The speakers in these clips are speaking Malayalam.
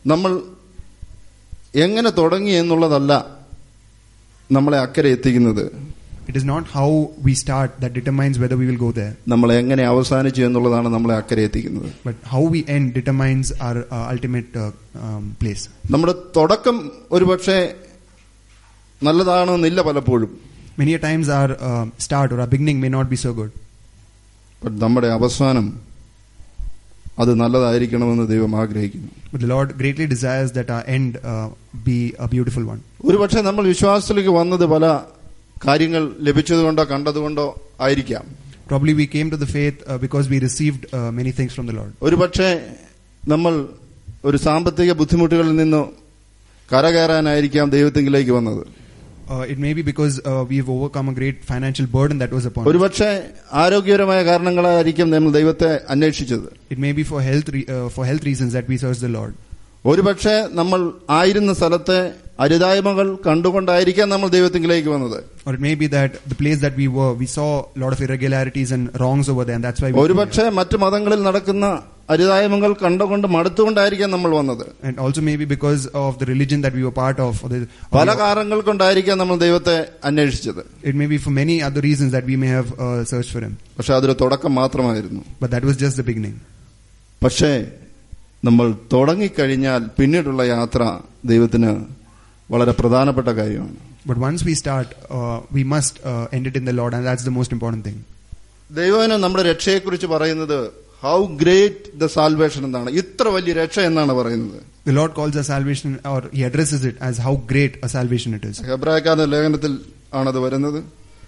നമ്മൾ എങ്ങനെ തുടങ്ങി എന്നുള്ളതല്ല നമ്മളെ അക്കരെ എത്തിക്കുന്നത് It is not how we start that determines whether we will go there, നമ്മൾ എങ്ങനെ അവസാനിച്ചു എന്നുള്ളതാണ് നമ്മളെ അക്കരെ എത്തിക്കുന്നത് but how we end determines our uh, ultimate uh, um, place. നമ്മുടെ തുടക്കം ഒരുപക്ഷെ നല്ലതാണെന്നില്ല പലപ്പോഴും Many a times our uh, start or our beginning may not be so good, But നമ്മുടെ അവസാനം അത് നല്ലതായിരിക്കണമെന്ന് ദൈവം ആഗ്രഹിക്കുന്നു but the Lord greatly desires that our end uh, be a beautiful one. ഒരുപക്ഷെ നമ്മൾ വിശ്വാസത്തിലേക്ക് വന്നത് പല കാര്യങ്ങൾ ലഭിച്ചതുകൊണ്ടോ കണ്ടതുകൊണ്ടോ ആയിരിക്കാം Probably we came to the faith uh, because we received uh, many things from the Lord. ഒരുപക്ഷെ നമ്മൾ ഒരു സാമ്പത്തിക ബുദ്ധിമുട്ടുകളിൽ നിന്ന് കരകയറാനായിരിക്കാം ദൈവത്തിങ്കിലേക്ക് വന്നത് Uh, it may be because uh, we've overcome a great financial burden that was upon us. ഒരുപക്ഷെ ആരോഗ്യപരമായ കാരണങ്ങളായിരിക്കും നമ്മൾ ദൈവത്തെ അന്വേഷിച്ചത് It may be for health re- uh, for health reasons that we search the Lord. ഒരുപക്ഷെ നമ്മൾ ആയിരുന്ന സ്ഥലത്തെ അരുതായ്മകൾ കണ്ടുകൊണ്ടായിരിക്കാം നമ്മൾ ദൈവത്തിങ്കിലേക്ക് വന്നത് Or it may be that the place that we were, we saw a lot of irregularities and wrongs over there, and that's why we. ഒരുപക്ഷെ മറ്റു മതങ്ങളിൽ നടക്കുന്ന അരുതായ്മകൾ കണ്ടുകൊണ്ട് മടുത്തുകൊണ്ടായിരിക്കാം നമ്മൾ വന്നത് And also maybe because of the religion that we were part of. Or the, or പല the- കാരണങ്ങൾ കൊണ്ടായിരിക്കാം നമ്മൾ ദൈവത്തെ അന്വേഷിച്ചത് it may be for many other reasons that we may have uh, searched for Him. പക്ഷെ അതൊരു തുടക്കം മാത്രമായിരുന്നു But that was just the beginning. പക്ഷേ നമ്മൾ തുടങ്ങിക്കഴിഞ്ഞാൽ പിന്നീടുള്ള യാത്ര ദൈവത്തിന് വളരെ പ്രധാനപ്പെട്ട കാര്യമാണ് But once we start, uh, we must uh, end it in the Lord, and that's the most important thing. ദൈവന് നമ്മുടെ രക്ഷയെക്കുറിച്ച് പറയുന്നത് ഹൗ ഗ്രേറ്റ് ദ സാൽവേഷൻ എന്നാണ് ഇത്ര വലിയ രക്ഷ എന്നാണ് പറയുന്നത് The Lord calls our salvation, or He addresses it as how great a salvation it is. ഹെബ്രായക്കാരുടെ ലേഖനത്തിൽ ആണത് വരുന്നത്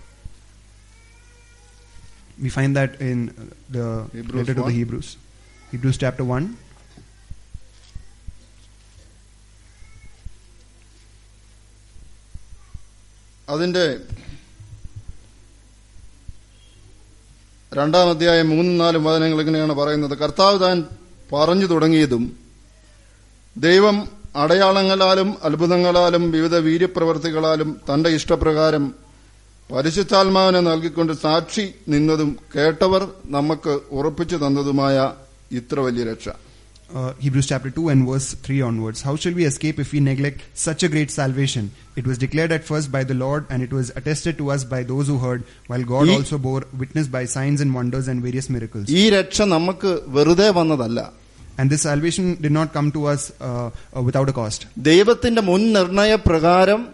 We find that in the Hebrews letter to 1. the Hebrews. Hebrews chapter 1. അതിന്റെ രണ്ടാം അധ്യായം മൂന്നും നാലും വചനങ്ങൾ ഇങ്ങനെയാണ് പറയുന്നത് കർത്താവ് താൻ പറഞ്ഞു തുടങ്ങിയതും ദൈവം അടയാളങ്ങളാലും അത്ഭുതങ്ങളാലും വിവിധ വീര്യപ്രവർത്തികളാലും തന്റെ ഇഷ്ടപ്രകാരം പരിശുദ്ധാത്മാവിനെ നൽകിക്കൊണ്ട് സാക്ഷി നിന്നതും കേട്ടവർ നമുക്ക് ഉറപ്പിച്ചു തന്നതുമായ ഇത്ര വലിയ രക്ഷ Uh, Hebrews chapter 2 and verse 3 onwards. How shall we escape if we neglect such a great salvation? It was declared at first by the Lord, and it was attested to us by those who heard, while God Ye- also bore witness by signs and wonders and various miracles. ഈ രക്ഷ നമുക്ക് വെറുതെ വന്നതല്ല And this salvation did not come to us uh, uh, without a cost. ദൈവത്തിന്റെ മുൻ നിർണയ പ്രകാരം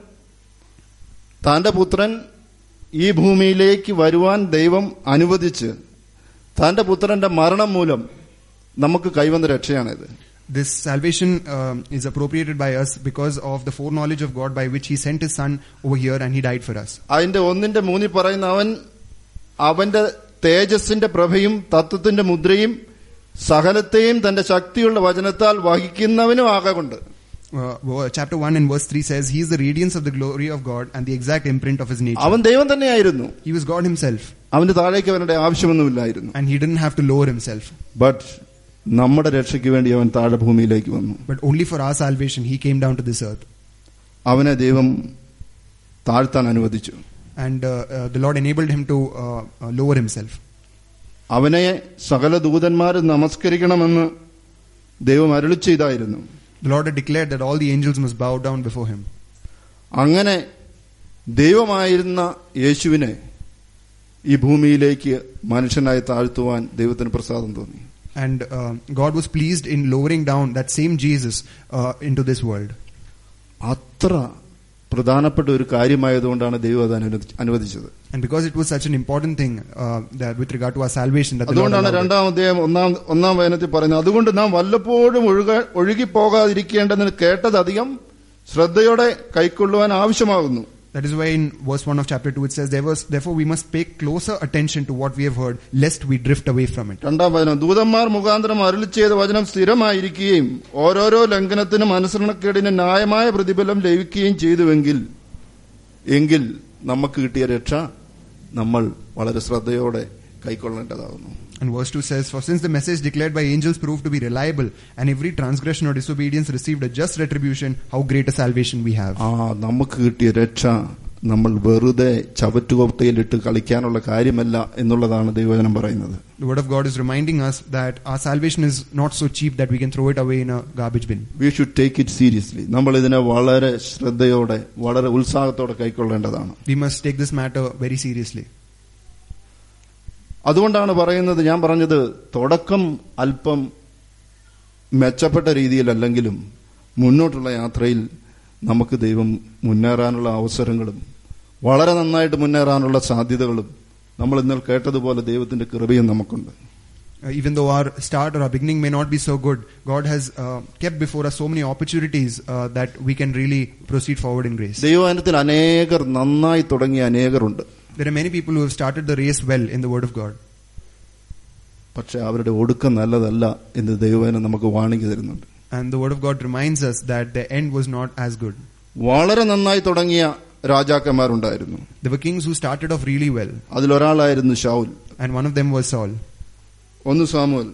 തന്റെ പുത്രൻ ഈ ഭൂമിയിലേക്ക് വരുവാൻ ദൈവം അനുവദിച്ച് തന്റെ പുത്രന്റെ മരണം മൂലം നമുക്ക് കൈവന്ന രക്ഷയാണിത് This salvation um, is appropriated by us because of the foreknowledge of God by which He sent His Son over here and He died for us. അതിന്റെ ഒന്നിന്റെ മൂന്നിൽ പറയുന്ന അവൻ അവന്റെ തേജസ്സിന്റെ പ്രഭയും തത്വത്തിന്റെ മുദ്രയും സകലത്തെയും തന്റെ ശക്തിയുള്ള വചനത്താൽ വഹിക്കുന്നവനും ആകൊണ്ട് Uh, wo- chapter 1 and verse 3 says, He is the radiance of the glory of God and the exact imprint of His nature. അവൻ ദൈവം തന്നെയായിരുന്നു He was God Himself അവന്റെ താഴേക്ക് അവരുടെ ആവശ്യമൊന്നുമില്ലായിരുന്നു and He didn't have to lower Himself. But നമ്മുടെ രക്ഷയ്ക്ക് വേണ്ടി അവൻ താഴെ ഭൂമിയിലേക്ക് വന്നു But only for our salvation, He came down to this earth. അവനെ ദൈവം താഴ്ത്താൻ അനുവദിച്ചു And uh, uh, the Lord enabled Him to uh, uh, lower Himself. അവനെ സകല ദൂതന്മാരും നമസ്കരിക്കണമെന്ന് ദൈവം അരുളി ചെയ്തായിരുന്നു The Lord had declared that all the angels must bow down before Him. അങ്ങനെ ദൈവമായിരുന്ന യേശുവിനെ ഈ ഭൂമിയിലേക്ക് മനുഷ്യനായി താഴ്ത്തുവാൻ ദൈവത്തിന് പ്രസാദം തോന്നി And uh, God was pleased in lowering down that same Jesus uh, into this world. അത്ര പ്രധാനപ്പെട്ട ഒരു കാര്യമായതുകൊണ്ടാണ് ദൈവം അത് അനുവദി- അനുവദിച്ചത് And because it was such an important thing uh, that with regard to our salvation, that the Lord അതുകൊണ്ടാണ് allowed it. രണ്ടാം അധ്യായം ഒന്നാം ഒന്നാം വചനത്തിൽ പറയുന്നത് അതുകൊണ്ട് നാം വല്ലപ്പോഴും ഒഴുക ഒഴുകിപ്പോകാതിരിക്കേണ്ടതിന് കേട്ടതധികം ശ്രദ്ധയോടെ കൈക്കൊള്ളുവാൻ ആവശ്യമാകുന്നു That is why in verse 1 of chapter 2 it says, there was, Therefore we must pay closer attention to what we have heard, lest we drift away from it. രണ്ടാം വചനം ദൂതന്മാർ മുഖാന്തരം അരുളി ചെയ്ത വചനം സ്ഥിരമായിരിക്കുകയും ഓരോരോ ലംഘനത്തിനും അനുസരണക്കേടിന് ന്യായമായ പ്രതിഫലം ലഭിക്കുകയും ചെയ്തുവെങ്കിൽ എങ്കിൽ നമുക്ക് കിട്ടിയ രക്ഷ നമ്മൾ വളരെ ശ്രദ്ധയോടെ കൈക്കൊള്ളേണ്ടതാകുന്നു And verse 2 says, For since the message declared by angels proved to be reliable, and every transgression or disobedience received a just retribution, how great a salvation we have. ആ നമുക്ക് കിട്ടിയ രക്ഷ നമ്മൾ വെറുതെ ചവറ്റുകൊട്ടയിലിട്ട് കളിക്കാനുള്ള കാര്യമല്ല എന്നുള്ളതാണ് ദൈവജനം പറയുന്നത് The Word of God is reminding us that our salvation is not so cheap that we can throw it away in a garbage bin. We should take it seriously നമ്മൾ ഇതിനെ വളരെ ശ്രദ്ധയോടെ വളരെ ഉത്സാഹത്തോടെ കൈക്കൊള്ളേണ്ടതാണ് We must take this matter very seriously. അതുകൊണ്ടാണ് പറയുന്നത് ഞാൻ പറഞ്ഞത് തുടക്കം അല്പം മെച്ചപ്പെട്ട രീതിയിലല്ലെങ്കിലും മുന്നോട്ടുള്ള യാത്രയിൽ നമുക്ക് ദൈവം മുന്നേറാനുള്ള അവസരങ്ങളും വളരെ നന്നായിട്ട് മുന്നേറാനുള്ള സാധ്യതകളും നമ്മൾ ഇന്നലെ കേട്ടതുപോലെ ദൈവത്തിന്റെ കൃപയും നമുക്കുണ്ട് Uh, even though our start or our beginning may not be so good, God has uh, kept before us so many opportunities uh, that we can really proceed forward in grace. ദൈവവചനത്തിൽ അനേകർ നന്നായി തുടങ്ങിയ അനേകരുണ്ട് There are many people who have started the race well in the Word of God. പക്ഷെ അവരുടെ ഒടുക്കം നല്ലതല്ല എന്ന് ദൈവവചനം നമുക്ക് വാണിംഗ് തരുന്നുണ്ട് And the Word of God reminds us that the end was not as good. വളരെ നന്നായി തുടങ്ങിയ രാജാക്കന്മാരുണ്ടായിരുന്നു There were kings who started off really well, അതിലൊരാളായിരുന്നു Saul and one of them was Saul. ഒന്ന് സാമുവൽ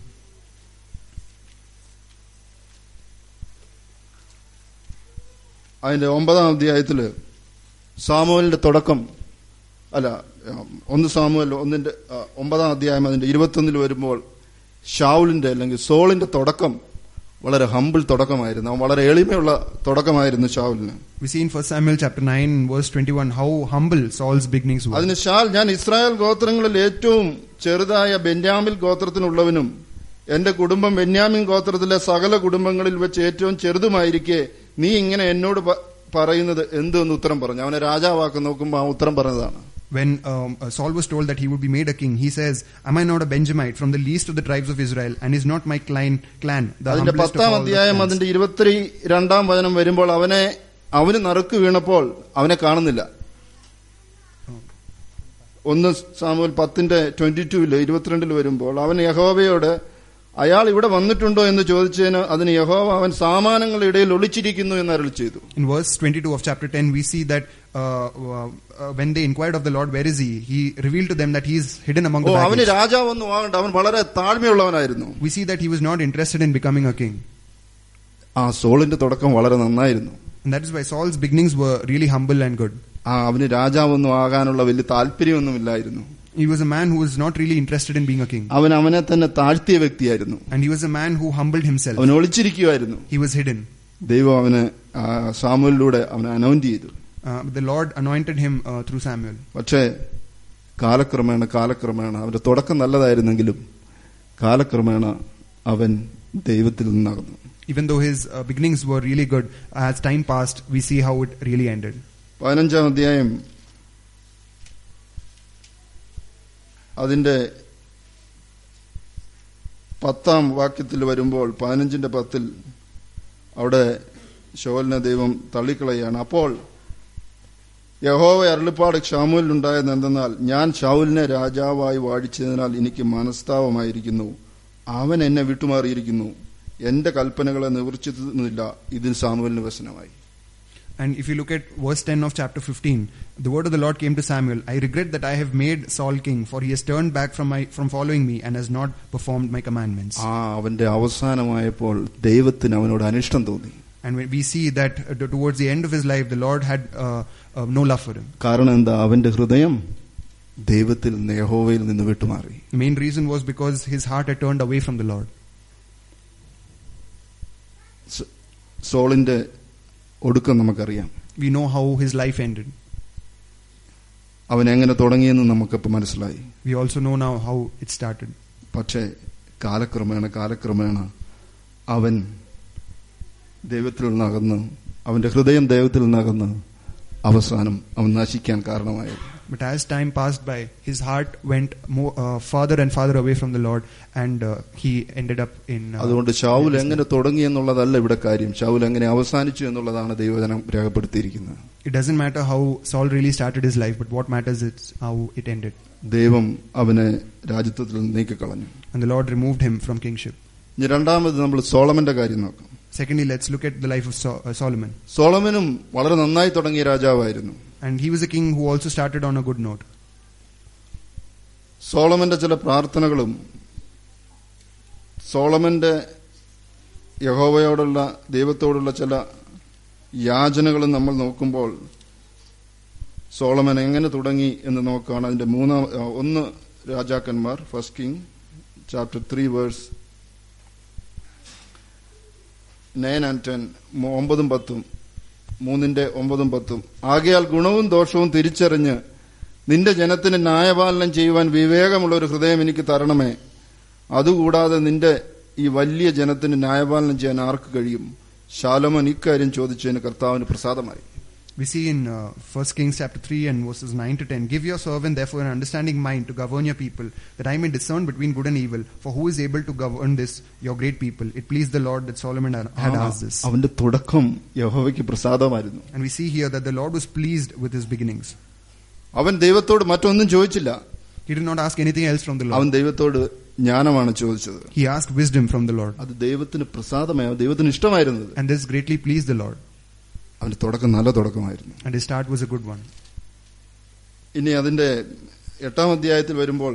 അതിന്റെ ഒമ്പതാം അധ്യായത്തില് സാമുവലിന്റെ തുടക്കം അല്ല ഉം, ഒന്ന് സാമുവൽ ഒന്നിന്റെ ആ, ഒമ്പതാം അധ്യായം അതിന്റെ ഇരുപത്തൊന്നിൽ വരുമ്പോൾ ഷാവുലിന്റെ അല്ലെങ്കിൽ സോളിന്റെ തുടക്കം വളരെ ഹമ്പിൾ തുടക്കമായിരുന്നു അവൻ വളരെ എളിമയുള്ള തുടക്കമായിരുന്നു ഷാവുലിന് We see in 1 Samuel chapter 9 verse 21 how humble Saul's beginnings were. അതിന് ഷാൽ ഞാൻ ഇസ്രായേൽ ഗോത്രങ്ങളിൽ ഏറ്റവും ചെറുതായ ബെന്യാമിൻ ഗോത്രത്തിനുള്ളവനും എന്റെ കുടുംബം ബെന്യാമിൻ ഗോത്രത്തിലെ സകല കുടുംബങ്ങളിൽ വെച്ച് ഏറ്റവും ചെറുതുമായിരിക്കെ നീ ഇങ്ങനെ എന്നോട് പ- പറയുന്നത് എന്ത് എന്ന് ഉത്തരം പറഞ്ഞു അവനെ രാജാവാക്കി നോക്കുമ്പോൾ ആ ഉത്തരം പറഞ്ഞതാണ് When um, uh, Saul was told that he would be made a king, he says, Am I not a Benjamite from the least of the tribes of Israel, and is not my clan, clan the അതിന്റെ humblest of പത്താം all the അധ്യായം clans? അതിന്റെ ഇരുപത്തി രണ്ടാം വചനം വരുമ്പോൾ അവനെ അവന് നറുക്ക് വീണപ്പോൾ അവനെ കാണുന്നില്ല ഒന്ന് സാമുവൽ പത്തിന്റെ ട്വന്റി ടൂല് ഇരുപത്തിരണ്ടിൽ വരുമ്പോൾ അവൻ യഹോവയോട് അയാൾ ഇവിടെ വന്നിട്ടുണ്ടോ എന്ന് ചോദിച്ചതിന് അതിന് യഹോവ അവൻ സാമാനങ്ങളുടെ ഇടയിൽ ഒളിച്ചിരിക്കുന്നു എന്ന് അരുളി ചെയ്തു In verse 22 of chapter 10, we see that uh, uh, uh, when they inquired of the Lord, Where is he? He revealed to them that he is hidden among oh the അവന് baggage. രാജാവൊന്നും ആകണ്ട അവൻ വളരെ താഴ്മയുള്ളവനായിരുന്നു We see that he was not interested in becoming a king. ആ സോളിന്റെ തുടക്കം വളരെ നന്നായിരുന്നു And that is why Saul's beginnings were really humble and good. ആ അവന് രാജാവൊന്നും ആകാനുള്ള വലിയ താല്പര്യമൊന്നുമില്ലായിരുന്നു He was a man who was not really interested in being a king. അവൻ അവനെ തന്നെ താഴ്ത്തിയ വ്യക്തിയായിരുന്നു And he was a man who humbled himself. അവൻ ഒളിച്ചിരിക്കുമായിരുന്നു He was hidden. ദൈവം അവന് ആ സാമുവലിലൂടെ അവനെ അനൗന്റ് ചെയ്തു Uh, the Lord anointed him uh, through Samuel. പക്ഷേ കാലക്രമേണ കാലക്രമേണ അവന്റെ തുടക്കം നല്ലതായിരുന്നെങ്കിലും കാലക്രമേണ അവൻ ദൈവത്തിൽ നിന്നകന്നു Even though his uh, beginnings were really good, as time passed, we see how it really ended. പതിനഞ്ചാം അധ്യായം അതിന്റെ പത്താം വാക്യത്തിൽ വരുമ്പോൾ പതിനഞ്ചിന്റെ പത്തിൽ അവിടെ ഷോലിനെ ദൈവം തള്ളിക്കളയാണ് അപ്പോൾ യഹോവ അരുളിപ്പാട് ഷാമുലിനുണ്ടായത് എന്തെന്നാൽ ഞാൻ ഷാവുലിനെ രാജാവായി വാഴിച്ചതിനാൽ എനിക്ക് മനസ്താവമായിരിക്കുന്നു അവൻ എന്നെ വിട്ടുമാറിയിരിക്കുന്നു എന്റെ കൽപ്പനകളെ നിവർത്തിക്കുന്നില്ല ഇതിൽ സാമുവലിന് വ്യസനമായി And if you look at verse 10 of chapter 15, the word of the Lord came to Samuel, I regret that I have made Saul king, for he has turned back from, my, from following me and has not performed my commandments. ആ അവന്റെ അവസാനമായപ്പോൾ ദൈവത്തിന് അവനോട് അനിഷ്ടം തോന്നി And when we see that uh, towards the end of his life, the Lord had uh, uh, no love for him. കാരണം എന്താ അവന്റെ ഹൃദയം ദൈവത്തിൽ നിന്ന് യഹോവയിൽ നിന്ന് വിട്ടുമാറി The main reason was because his heart had turned away from the Lord. സ- സോളിന്റെ ഒടുക്കം നമുക്കറിയാം We know how his life ended. അവൻ എങ്ങനെ തുടങ്ങിയെന്ന് നമുക്കിപ്പോൾ മനസ്സിലായി We also know now how it started. പക്ഷേ കാലക്രമേണ കാലക്രമേണ അവൻ ദൈവത്തിൽ നിന്നകന്ന് അവന്റെ ഹൃദയം ദൈവത്തിൽ നിന്നകന്ന് അവസാനം അവൻ നശിക്കാൻ കാരണമായത് But as time passed by, his heart went more, uh, farther and farther away from the Lord, and uh, he ended up in. Uh, അതുകൊണ്ട് ഷാവുൽ എങ്ങനെ തുടങ്ങി എന്നുള്ളതല്ല ഇവിടെ കാര്യം ഷാവുൽ എങ്ങനെ അവസാനിച്ചു എന്നുള്ളതാണ് ദൈവജനം രേഖപ്പെടുത്തിയിരിക്കുന്നത് it doesn't matter how Saul really started his life, but what matters is how it ended. ദൈവം അവനെ രാജ്യത്വത്തിൽ നിന്ന് നീക്കിക്കളഞ്ഞു And the Lord removed him from kingship. ഇനി രണ്ടാമത് നമ്മൾ സോളമന്റെ കാര്യം നോക്കാം Secondly, let's look at the life of so- uh, Solomon. സോളമനും വളരെ നന്നായി തുടങ്ങിയ രാജാവായിരുന്നു And he was a king who also started on a good note. സോളമന്റെ ചില പ്രാർത്ഥനകളും സോളമന്റെ യഹോവയോടുള്ള ദൈവത്തോടുള്ള ചില യാചനകളും നമ്മൾ നോക്കുമ്പോൾ സോളമൻ എങ്ങനെ തുടങ്ങി എന്ന് നോക്കുകയാണ് അതിന്റെ മൂന്നാം ആ, ഒന്ന് രാജാക്കന്മാർ first king chapter three verse nine and ten ഒമ്പതും പത്തും മൂന്നിന്റെ ഒമ്പതും പത്തും ആകയാൽ ഗുണവും ദോഷവും തിരിച്ചറിഞ്ഞ് നിന്റെ ജനത്തിന് ന്യായപാലനം ചെയ്യുവാൻ വിവേകമുള്ള ഒരു ഹൃദയം എനിക്ക് തരണമേ അതുകൂടാതെ നിന്റെ ഈ വലിയ ജനത്തിന് ന്യായപാലനം ചെയ്യാൻ ആർക്ക് കഴിയും ശാലോമൻ ഇക്കാര്യം ചോദിച്ചതിന് കർത്താവിന് പ്രസാദമായി We see in uh, 1 Kings chapter 3 and verses 9 to 10 Give your servant therefore an understanding mind to govern your people, that I may discern between good and evil. For who is able to govern this, your great people? It pleased the Lord that Solomon had had asked this. അവന്റെ തുടക്കം യഹോവയ്ക്ക് പ്രസാദമായിരുന്നു And we see here that the Lord was pleased with his beginnings. അവൻ ദൈവത്തോട് മറ്റൊന്നും ചോദിച്ചില്ല He did not ask anything else from the അവൻ Lord. ദൈവത്തോട് ജ്ഞാനമാണ് ചോദിച്ചത് He asked wisdom from the Lord. അത് ദൈവത്തിന് പ്രസാദമായി അത് ദൈവത്തിന് ഇഷ്ടമായിരുന്നത് And this greatly pleased the Lord. അവന്റെ തുടക്കം നല്ല തുടക്കമായിരുന്നു And his start was a good one. ഇനി അതിന്റെ എട്ടാം അധ്യായത്തിൽ വരുമ്പോൾ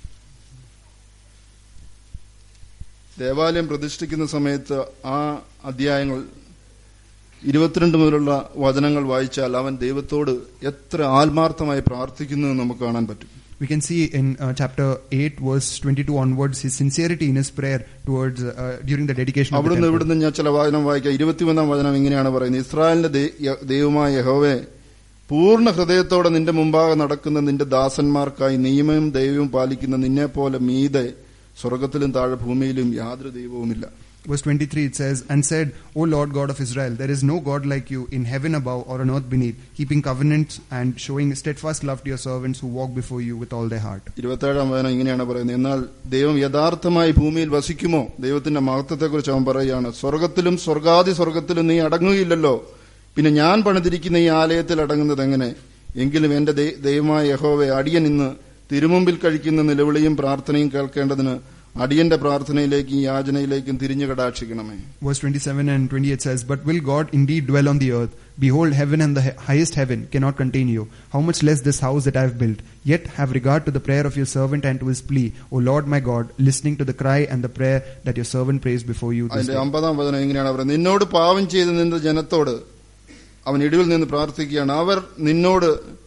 ദേവാലയം പ്രതിഷ്ഠിക്കുന്ന സമയത്ത് ആ അധ്യായങ്ങൾ ഇരുപത്തിരണ്ട് മുതലുള്ള വചനങ്ങൾ വായിച്ചാൽ അവൻ ദൈവത്തോട് എത്ര ആത്മാർത്ഥമായി പ്രാർത്ഥിക്കുന്നു എന്ന് നമുക്ക് കാണാൻ പറ്റും We can see in uh, chapter 8, verse 22 onwards, his sincerity in his prayer towards uh, during the dedication of the അവിടുന്ന് temple. ഇവിടുന്ന് ഞാൻ ചില വചനം വായിക്കാം ഇരുപത്തിമൂന്നാം വചനം ഇങ്ങനെയാണ് പറയുന്നത് ഇസ്രായേലിന്റെ ദൈ- യ- ദൈവമായ യഹോവേ പൂർണ്ണ ഹൃദയത്തോടെ നിന്റെ മുമ്പാകെ നടക്കുന്ന നിന്റെ ദാസന്മാർക്കായി നിയമവും ദൈവവും പാലിക്കുന്ന നിന്നെ പോലെ മീതെ സ്വർഗത്തിലും താഴെ ഭൂമിയിലും യാതൊരു ദൈവവുമില്ല Verse 23 it says, And said, O Lord God of Israel, there is no God like you in heaven above or on earth beneath, keeping covenants and showing steadfast love to your servants who walk before you with all their heart. ഇരുപത്തേഴാം വചനം ഇങ്ങനെയാണ് പറയുന്നത് എന്നാൽ ദൈവം യഥാർത്ഥമായി ഭൂമിയിൽ വസിക്കുമോ ദൈവത്തിന്റെ മഹത്വത്തെക്കുറിച്ച് അവൻ പറയുകയാണ് സ്വർഗത്തിലും സ്വർഗാദി സ്വർഗത്തിലും നീ അടങ്ങുകയില്ലല്ലോ പിന്നെ ഞാൻ പണിതിരിക്കുന്ന ഈ ആലയത്തിൽ അടങ്ങുന്നത് എങ്ങനെ എങ്കിലും എന്റെ ദൈ- ദൈവമായ യഹോവെ അടിയൻ ഇന്ന് തിരുമുമ്പിൽ കഴിക്കുന്ന നിലവിളിയും പ്രാർത്ഥനയും കേൾക്കേണ്ടതിന് അടിയന്റെ പ്രാർത്ഥനയിലേക്കും യാചനയിലേക്കും തിരിഞ്ഞു കടാക്ഷിക്കണമേ Verse 27 and 28 says, But will God indeed dwell on the earth? Behold, heaven and the hi- highest heaven cannot contain you. How much less this house that I have built? Yet have regard to the prayer of your servant and to his plea, O Lord my God, listening to the cry and the prayer that your servant prays before you this അതിന്റെ day. അമ്പതാം വചനം ഇങ്ങനെയാണ് പറയുന്നത് നിന്നോട് പാവം ചെയ്ത് നിന്റെ ജനത്തോട് അവൻ ഇടിവിൽ നിന്ന് പ്രാർത്ഥിക്കുകയാണ് അവർ നിന്നോട്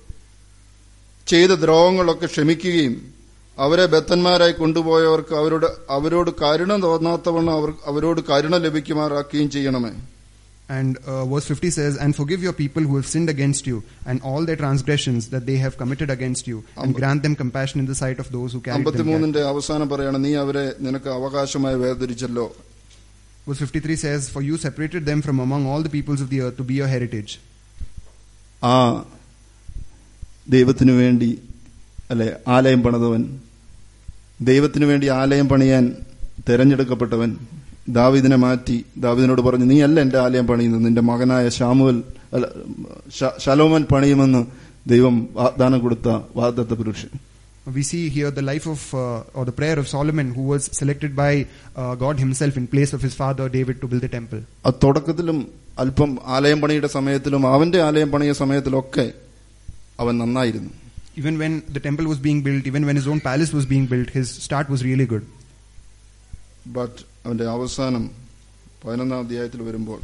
ചെയ്ത ദ്രോഹങ്ങളൊക്കെ ക്ഷമിക്കുകയും അവരെ ബദ്ധന്മാരായി കൊണ്ടുപോയവർക്ക് അവരോട് അവരോട് കരുണ തോന്നാത്തവണ്ണം അവർ അവരോട് കരുണ ലഭിക്കുമാറാക്കുകയും ചെയ്യണമേ And uh, verse 50 says, And forgive your people who have sinned against you, and all their transgressions that they have committed against you, and Amba- grant them compassion in the sight of those who carried them. back." അമ്പത്തിമൂന്നിന്റെ അവസാനം പറയാണ് നീ അവരെ നിനക്ക് അവകാശമായി വേർതിരിച്ചല്ലോ Verse 53 says, For you separated them from among all the peoples of the earth to be your heritage. ആ ദൈവത്തിനു വേണ്ടി അല്ലെ ആലയം പണിതവൻ ദൈവത്തിനു വേണ്ടി ആലയം പണിയാൻ തെരഞ്ഞെടുക്കപ്പെട്ടവൻ ദാവിദിനെ മാറ്റി ദാവിദിനോട് പറഞ്ഞു നീ അല്ല എന്റെ ആലയം പണിയുന്നത് നിന്റെ മകനായ ശാമുവൽ അല്ല ശ- ശലോമൻ പണിയുമെന്ന് ദൈവം വാഗ്ദാനം കൊടുത്ത വാഗ്ദത്ത പുരുഷൻ We see here the life of, uh, or the prayer of Solomon, who was selected by uh, God Himself in place of his father David to build the temple. ആ തുടക്കത്തിലും അല്പം ആലയം പണിയുടെ സമയത്തിലും അവന്റെ ആലയം പണിയ സമയത്തിലൊക്കെ അവൻ നന്നായിരുന്നു Even when the temple was being built, even when his own palace was being built, his start was really good. But അവന്റെ അവസാനം പതിനൊന്നാം അധ്യായത്തിൽ വരുമ്പോൾ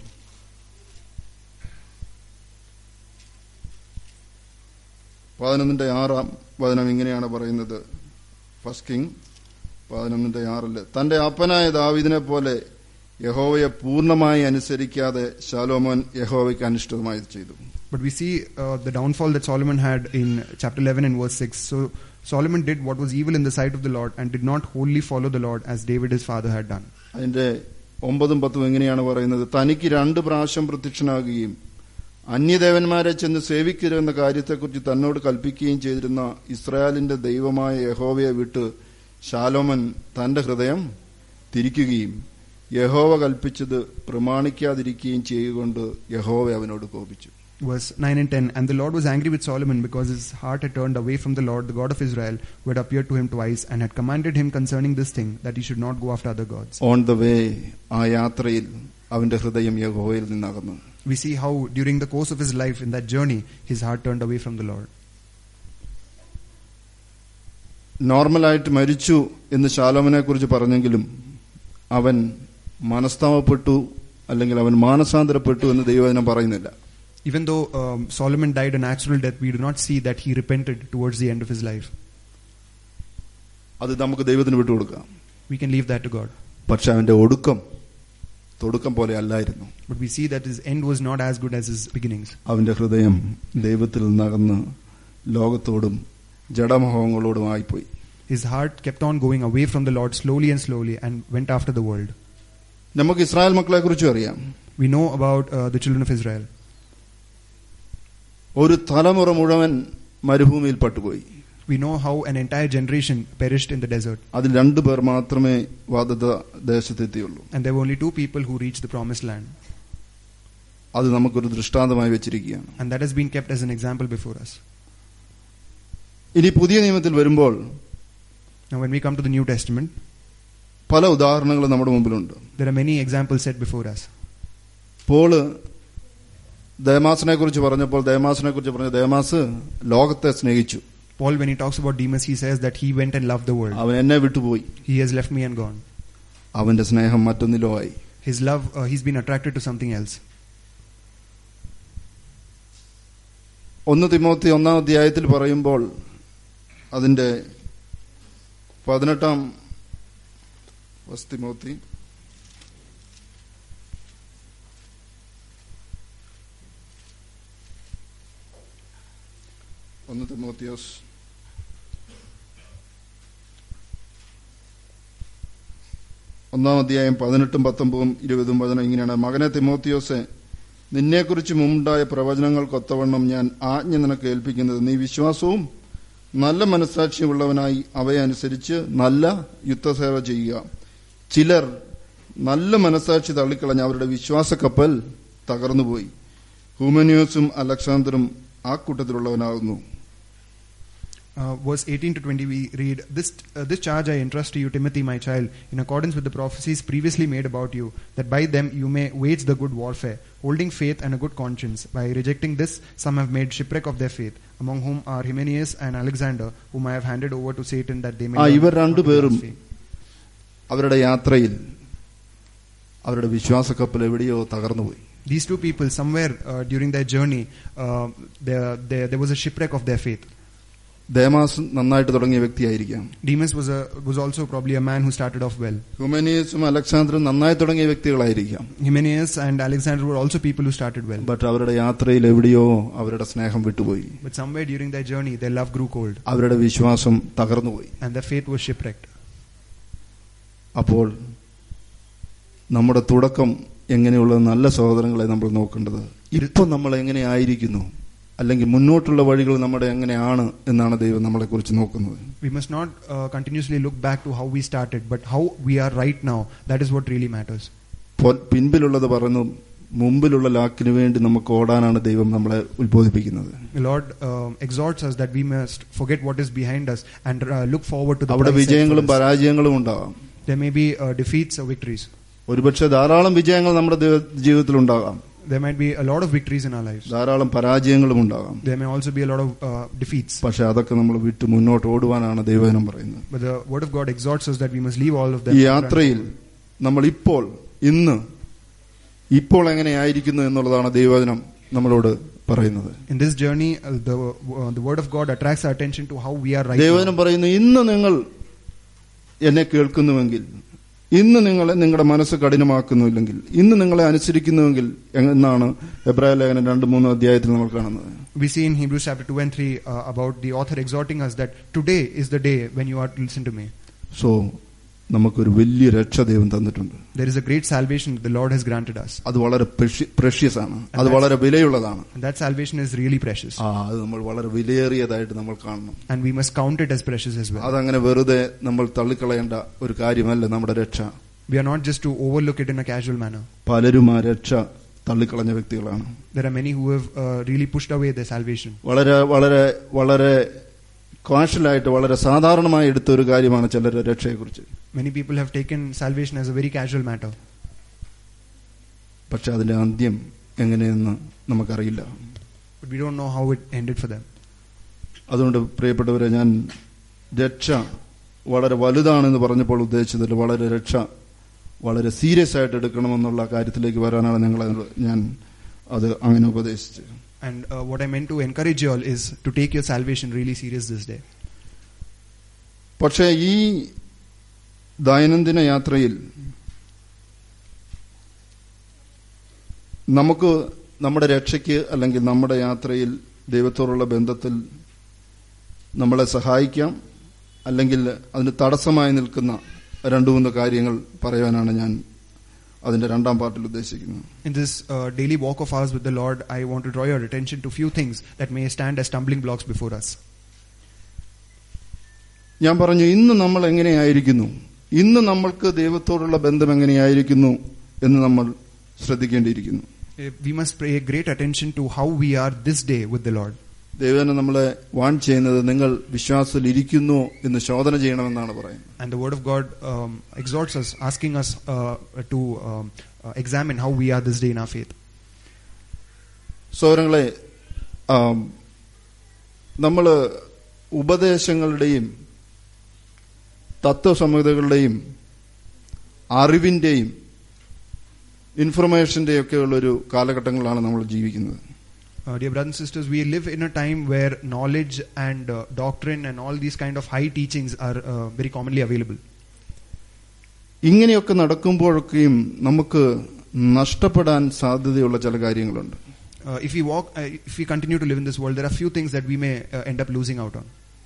പതിനൊന്നിന്റെ ആറാം വചനം ഇങ്ങനെയാണ് പറയുന്നത് ഫസ്റ്റ് കിങ് പതിനൊന്നിന്റെ ആറില് തന്റെ അപ്പനായ ദാവിദിനെ പോലെ യഹോവയെ പൂർണ്ണമായി അനുസരിക്കാതെ ശാലോമോൻ യഹോവയ്ക്ക് അനിഷ്ടമായി ചെയ്തു But we see uh, the downfall that Solomon had in chapter 11 and verse 6. So Solomon did what was evil in the sight of the Lord and did not wholly follow the Lord as David his father had done. അതിന്റെ ഒമ്പതും പത്തും എങ്ങനെയാണ് പറയുന്നത് തനിക്ക് രണ്ട് പ്രാവശ്യം പ്രത്യക്ഷനാകുകയും അന്യദേവന്മാരെ ചെന്ന് സേവിക്കരുതെന്ന കാര്യത്തെക്കുറിച്ച് തന്നോട് കൽപ്പിക്കുകയും ചെയ്തിരുന്ന ഇസ്രായേലിന്റെ ദൈവമായ യഹോവയെ വിട്ട് ശാലോമൻ തന്റെ ഹൃദയം തിരിക്കുകയും യഹോവ കൽപ്പിച്ചത് പ്രമാണിക്കാതിരിക്കുകയും ചെയ്യുകൊണ്ട് യഹോവ അവനോട് കോപിച്ചു Verse 9 and 10 And the Lord was angry with Solomon because his heart had turned away from the Lord, the God of Israel, who had appeared to him twice and had commanded him concerning this thing that he should not go after other gods. On the way ആ യാത്രയിൽ അവന്റെ ഹൃദയം യഹോവയിൽ നിന്നകന്നു We see how during the course of his life in that journey, his heart turned away from the Lord. നോർമലായിട്ട് മരിച്ചു എന്ന് ശാലോമനെ കുറിച്ച് പറഞ്ഞെങ്കിലും അവൻ മനസ്താവപ്പെട്ടു അല്ലെങ്കിൽ അവൻ മാനസാന്തരപ്പെട്ടു എന്ന് ദൈവവചനം പറയുന്നില്ല Even though um, Solomon died a natural death, we do not see that he repented towards the end of his life. അത് നമുക്ക് ദൈവത്തിന് വിട്ടുകൊടുക്കാം We can leave that to God. പക്ഷെ അവന്റെ ഒടുക്കം തുടക്കം പോലെ അല്ലായിരുന്നു But we see that his end was not as good as his beginnings. അവന്റെ ഹൃദയം ദൈവത്തിൽ നിന്നകന്ന് ലോകത്തോടും ജഡമോഹങ്ങളോടുമായിപ്പോയി His heart kept on going away from the Lord slowly and slowly and went after the world. നമുക്ക് ഇസ്രായേൽ മക്കളെ കുറിച്ചും അറിയാം We know about uh, the children of Israel. ഒരു തലമുറ മുഴുവൻ മരുഭൂമിയിൽ പട്ടുപോയി We know how an entire generation perished in the desert. അതിൽ രണ്ടു പേർ മാത്രമേ വാദത്ത ദേശത്തെത്തിയുള്ളൂ And there were only two people who reached the promised land. അത് നമുക്കൊരു ദൃഷ്ടാന്തമായി വെച്ചിരിക്കുകയാണ് And that has been kept as an example before us. ഇനി പുതിയ നിയമത്തിൽ വരുമ്പോൾ Now, when we come to the New Testament, പല ഉദാഹരണങ്ങളും നമ്മുടെ മുമ്പിലുണ്ട് there are many examples set before us. Paul ദേമാസിനെ കുറിച്ച് പറഞ്ഞപ്പോൾ ദേമാസിനെ കുറിച്ച് പറഞ്ഞ ദേമാസ് ലോകത്തെ സ്നേഹിച്ചു Paul, when he talks about Demas, he says that he went and loved the world. അവൻ എന്നെ വിട്ടുപോയി He has left me and gone. അവന്റെ സ്നേഹം മറ്റൊന്നിലോ ആയി His love, uh, he's been attracted to something else. ഒന്ന് തിമോത്തി ഒന്നാം അധ്യായത്തിൽ പറയുമ്പോൾ അതിന്റെ പതിനെട്ടാം ഫസ്റ്റ് തിമോത്തി ഒന്ന് തിമോത്തിയോസ് ഒന്നാം അധ്യായം പതിനെട്ടും പത്തൊമ്പതും ഇരുപതും വചനം ഇങ്ങനെയാണ് മകനെ തിമോത്തിയോസെ നിന്നെക്കുറിച്ച് മുമ്പുണ്ടായ പ്രവചനങ്ങൾക്കൊത്തവണ്ണം ഞാൻ ആജ്ഞ നിനക്ക് ഏൽപ്പിക്കുന്നത് നീ വിശ്വാസവും നല്ല മനസ്സാക്ഷിയുള്ളവനായി അവയെ അനുസരിച്ച് നല്ല യുദ്ധസേവ ചെയ്യുക ചിലർ നല്ല മനസ്സാക്ഷി തള്ളിക്കളഞ്ഞ അവരുടെ വിശ്വാസക്കപ്പൽ തകർന്നുപോയി ഹൂമനിയോസും അലക്സാണ്ടറും ആ കൂട്ടത്തിലുള്ളവനാകുന്നു Uh, verse 18 to 20, we read, this, uh, this charge I entrust to you, Timothy, my child, in accordance with the prophecies previously made about you, that by them you may wage the good warfare, holding faith and a good conscience. By rejecting this, some have made shipwreck of their faith, among whom are Hymenaeus and Alexander, whom I have handed over to Satan, that they may. ആ learn ഇവർ not to രണ്ടുപേരും blaspheme. അവരുടെ യാത്രയിൽ അവരുടെ വിശ്വാസക്കപ്പൽ എവിടെയോ തകർന്നുപോയി These two people, somewhere uh, during their journey, uh, there, there, there was a shipwreck of their faith. Demas നന്നായിട്ട് തുടങ്ങിയ വ്യക്തിയായിരിക്കാം Demas was, a, was also probably a man who started off well. ഹ്യൂമനിയസും അലക്സാണ്ടറും നന്നായി തുടങ്ങിയ വ്യക്തികളായിരിക്കാം Hymenaeus and Alexander were also people who started well. But അവരുടെ യാത്രയിൽ എവിടെയോ അവരുടെ സ്നേഹം വിട്ടുപോയി But somewhere during their journey, their love grew cold അവരുടെ വിശ്വാസം തകർന്നുപോയി and their faith was shipwrecked. അപ്പോൾ നമ്മുടെ തുടക്കം എങ്ങനെയുള്ള നല്ല സഹോദരങ്ങളെ നമ്മൾ നോക്കേണ്ടത് ഇപ്പം നമ്മൾ എങ്ങനെയായിരിക്കുന്നു അല്ലെങ്കിൽ മുന്നോട്ടുള്ള വഴികൾ നമ്മുടെ എങ്ങനെയാണ് എന്നാണ് ദൈവം നമ്മളെ കുറിച്ച് നോക്കുന്നത് We must not uh, continuously look back to how we started, but how we are right now. That is what really matters. പൊ- പിൻപിലുള്ളത് പറയുന്നു മുമ്പിലുള്ള ലാക്കിന് വേണ്ടി നമുക്ക് ഓടാനാണ് ദൈവം നമ്മളെ ഉത്ബോധിപ്പിക്കുന്നത് The Lord um, exhorts us that we must forget what is behind us and uh, look forward to the അവിടെ prize set for വിജയങ്ങളും us. പരാജയങ്ങളും ഉണ്ടാകാം There may be uh, defeats or victories. ഒരുപക്ഷെ ധാരാളം വിജയങ്ങൾ നമ്മുടെ ദൈവ- ജീവിതത്തിൽ ഉണ്ടാകാം There might be a lot of victories in our lives. ധാരാളം പരാജയങ്ങളും ഉണ്ടാകാം There may also be a lot of uh, defeats. പക്ഷെ അതൊക്കെ നമ്മൾ വിട്ട് മുന്നോട്ട് ഓടുവാനാണ് ദൈവനം പറയുന്നത് But the Word of God exhorts us that we must leave all of them. ഈ യാത്രയിൽ നമ്മൾ ഇപ്പോൾ ഇന്ന് ഇപ്പോൾ എങ്ങനെയായിരിക്കുന്നു എന്നുള്ളതാണ് ദൈവവചനം നമ്മളോട് പറയുന്നത് In this journey, uh, the, uh, the Word of God attracts our attention to how we are right now. ദൈവവചനം പറയുന്നു ഇന്ന് നിങ്ങൾ എന്നെ കേൾക്കുന്നുവെങ്കിൽ ഇന്ന് നിങ്ങളെ നിങ്ങളുടെ മനസ്സ് കഠിനമാക്കുന്നുമില്ലെങ്കിൽ ഇന്ന് നിങ്ങളെ അനുസരിക്കുന്നുവെങ്കിൽ എന്നാണ് എബ്രായ ലേഖനം രണ്ട് മൂന്ന് അധ്യായത്തിൽ നമ്മൾ കാണുന്നത് We see in Hebrews chapter 2 and 3 uh, about the author exhorting us that today is the day when you are to listen to me. So നമുക്കൊരു വലിയ രക്ഷ ദൈവം തന്നിട്ടുണ്ട് There is a great salvation that the Lord has granted us. അത് വളരെ പ്രഷ്യസ് ആണ് അത് വളരെ വിലയുള്ളതാണ് And that salvation is really precious. ആ അത് നമ്മൾ വളരെ വിലയേറിയതായിട്ട് നമ്മൾ കാണണം And we must count it as precious as well. അതങ്ങനെ വെറുതെ നമ്മൾ തള്ളിക്കളയേണ്ട ഒരു കാര്യമല്ല നമ്മുടെ രക്ഷ We are not just to overlook it in a casual manner. പലരും ആ രക്ഷ തള്ളിക്കളഞ്ഞ വ്യക്തികളാണ് There are many who have uh, really pushed away their salvation. വളരെ വളരെ വളരെ കാഷ്വലായിട്ട് വളരെ സാധാരണമായി എടുത്ത ഒരു കാര്യമാണ് ചിലരുടെ രക്ഷയെക്കുറിച്ച് Many people have taken salvation as a very casual matter. പക്ഷെ അതിന്റെ അന്ത്യം എങ്ങനെയെന്ന് നമുക്കറിയില്ല But we don't know how it ended for them. അതുകൊണ്ട് പ്രിയപ്പെട്ടവരെ ഞാൻ രക്ഷ വളരെ വലുതാണെന്ന് പറഞ്ഞപ്പോൾ ഉദ്ദേശിച്ചതിൽ വളരെ രക്ഷ വളരെ സീരിയസ് ആയിട്ട് എടുക്കണമെന്നുള്ള കാര്യത്തിലേക്ക് വരാനാണ് ഞങ്ങൾ ഞാൻ അത് അങ്ങനെ ഉപദേശിച്ച് And uh, what I meant to encourage you all is to take your salvation really serious this day. പക്ഷേ ഈ ദൈനംദിന യാത്രയിൽ നമുക്ക് നമ്മുടെ രക്ഷയ്ക്ക് അല്ലെങ്കിൽ നമ്മുടെ യാത്രയിൽ ദൈവത്തോടുള്ള ബന്ധത്തിൽ നമ്മളെ സഹായിക്കാം അല്ലെങ്കിൽ അതിന് തടസ്സമായി നിൽക്കുന്ന രണ്ടു മൂന്ന് കാര്യങ്ങൾ പറയാനാണ് ഞാൻ അതിന്റെ രണ്ടാം പാർട്ടിൽ ഉദ്ദേശിക്കുന്നത് In this uh, daily walk of ours with the Lord, I want to draw your attention to few things that may stand as stumbling blocks before us. ഞാൻ പറഞ്ഞു ഇന്ന് നമ്മൾ എങ്ങനെയായിരിക്കുന്നു ഇന്ന് നമ്മൾക്ക് ദൈവത്തോടുള്ള ബന്ധം എങ്ങനെയായിരിക്കുന്നു എന്ന് നമ്മൾ ശ്രദ്ധിക്കേണ്ടിയിരിക്കുന്നു Uh, We must pay great attention to how we are this day with the Lord. ദൈവനെ നമ്മളെ വാൺ ചെയ്യുന്നത് നിങ്ങൾ വിശ്വാസത്തിൽ ഇരിക്കുന്നു എന്ന് ശോധന ചെയ്യണമെന്നാണ് പറയുന്നത് And the Word of God um, exhorts us, asking us uh, to um, uh, examine how we are this day in our faith. സൗരങ്ങളെ നമ്മൾ ഉപദേശങ്ങളുടെയും തത്വസംഹിതകളുടെയും അറിവിന്റെയും ഇൻഫർമേഷന്റെയും ഒക്കെ ഉള്ളൊരു കാലഘട്ടങ്ങളിലാണ് നമ്മൾ ജീവിക്കുന്നത് Uh, dear brothers and sisters, we live in a time where knowledge and uh, doctrine and all these kind of high teachings are uh, very commonly available. ഇങ്ങനെയൊക്കെ നടക്കുമ്പോഴൊക്കെയും നമുക്ക് നഷ്ടപ്പെടാൻ സാധ്യതയുള്ള ചില കാര്യങ്ങളുണ്ട് Uh, if we walk, uh, if we continue to live in this world, there are few things that we may uh, end up losing out on.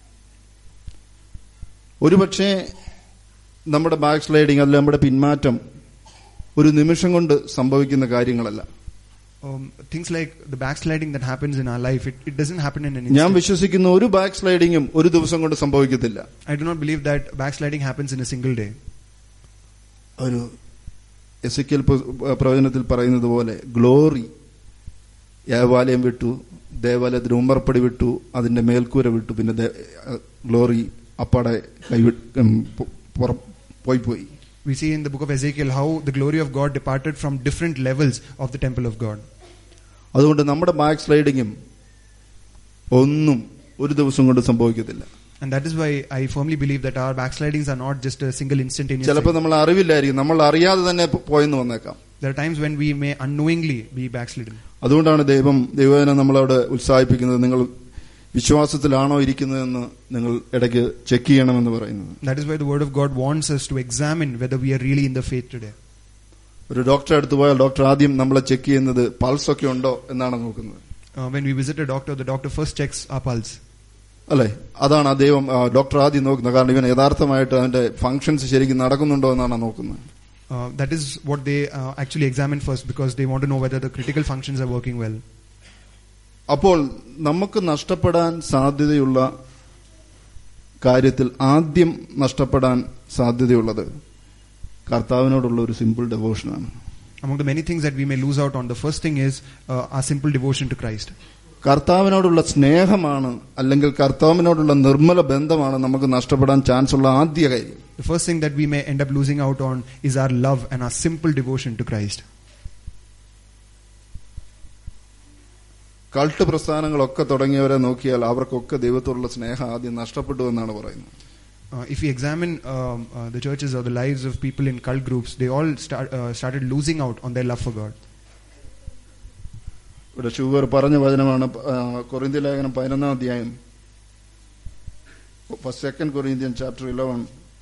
ഒരുപക്ഷെ നമ്മുടെ ബാക്ക് സ്ലൈഡിങ് അല്ല നമ്മുടെ പിന്മാറ്റം ഒരു നിമിഷം കൊണ്ട് സംഭവിക്കുന്ന കാര്യങ്ങളല്ല Um, things like the backsliding that happens in our life, it, it doesn't happen in an ഞാൻ instant. വിശ്വസിക്കുന്ന ഒരു ബാക്ക് സ്ലൈഡിങ്ങും ഒരു ദിവസം കൊണ്ട് സംഭവിക്കത്തില്ല I do not believe that backsliding happens in a single day. ഒരു എസിക്കൽ പ്രവചനത്തിൽ പറയുന്നത് പോലെ ഗ്ലോറി ദേവാലയം വിട്ടു ദേവാലയത്തിന് ഉമ്മർപ്പടി വിട്ടു അതിന്റെ മേൽക്കൂര വിട്ടു പിന്നെ ദേ- ഗ്ലോറി അപ്പാടെ കൈവിട്ട് ഉം, പോ- പുറ- പോയി പോയി We see in the book of Ezekiel how the glory of God departed from different levels of the temple of God. അതുകൊണ്ട് നമ്മുടെ ബാക്ക് സ്ലൈഡിങ്ങും ഒന്നും ഒരു ദിവസം കൊണ്ട് സംഭവിക്കത്തില്ല And that is why I firmly believe that our backslidings are not just a single instantaneous ചിലപ്പോൾ thing. നമ്മൾ അറിവില്ലായിരിക്കും നമ്മൾ അറിയാതെ തന്നെ പോ- പോയെന്ന് വന്നേക്കാം There are times when we may unknowingly be backslidden. അതുകൊണ്ടാണ് ദൈവം ദൈവനെ നമ്മളവിടെ ഉത്സാഹിപ്പിക്കുന്നത് നിങ്ങൾ വിശ്വാസത്തിലാണോ ഇരിക്കുന്നതെന്ന് നിങ്ങൾ ഇടയ്ക്ക് ചെക്ക് ചെയ്യണമെന്ന് പറയുന്നത് That is why the word of God wants us to examine whether we are really in the faith today. ഒരു ഡോക്ടറെ അടുത്ത് പോയാൽ ഡോക്ടർ ആദ്യം നമ്മളെ ചെക്ക് ചെയ്യുന്നത് പൾസ് ഒക്കെ ഉണ്ടോ എന്നാണ് നോക്കുന്നത് Uh, when we visit a doctor, the doctor first checks our pulse. അല്ലെ അതാണ് ആ ദൈവം ആ, ഡോക്ടർ ആദ്യം നോക്കുന്നത് കാരണം ഇവൻ യഥാർത്ഥമായിട്ട് അതിന്റെ ഫങ്ഷൻസ് ശരിക്കും നടക്കുന്നുണ്ടോ എന്നാണ് നോക്കുന്നത് Uh, that is what they uh, actually examine first because they want to know whether the critical functions are working well. അപ്പോൾ നമുക്ക് നഷ്ടപ്പെടാൻ സാധ്യതയുള്ള കാര്യത്തിൽ ആദ്യം നഷ്ടപ്പെടാൻ സാധ്യതയുള്ളത് കർത്താവിനോടുള്ള ഒരു സിമ്പിൾ ഡെവോഷനാണ് Among the many things that we may lose out on, the first thing is uh, our simple devotion to Christ. കർത്താവിനോടുള്ള സ്നേഹമാണ് അല്ലെങ്കിൽ കർത്താവിനോടുള്ള നിർമ്മല ബന്ധമാണ് നമുക്ക് നഷ്ടപ്പെടാൻ ചാൻസ് ഉള്ള ആദ്യ കാര്യം The first thing that we may end up losing out on is our love and our simple devotion to Christ. Cult പ്രസ്ഥാനങ്ങളൊക്കെ തുടങ്ങിയവരെ നോക്കിയാൽ അവർക്കൊക്കെ ദൈവത്തോടുള്ള സ്നേഹം ആദ്യം നഷ്ടപ്പെട്ടു എന്നാണ് പറയുന്നത് Uh, if we examine um, uh, the churches or the lives of people in cult groups, they all start, uh, started losing out on their love for God. ഇവിടെ ഷുഗർ പറഞ്ഞ വചനമാണ് കൊറിന്ത്യ ലേഖനം പതിനൊന്നാം അധ്യായം സെക്കൻഡ് കൊറിന്ത്യൻ ചാപ്റ്റർ ഇലവൻ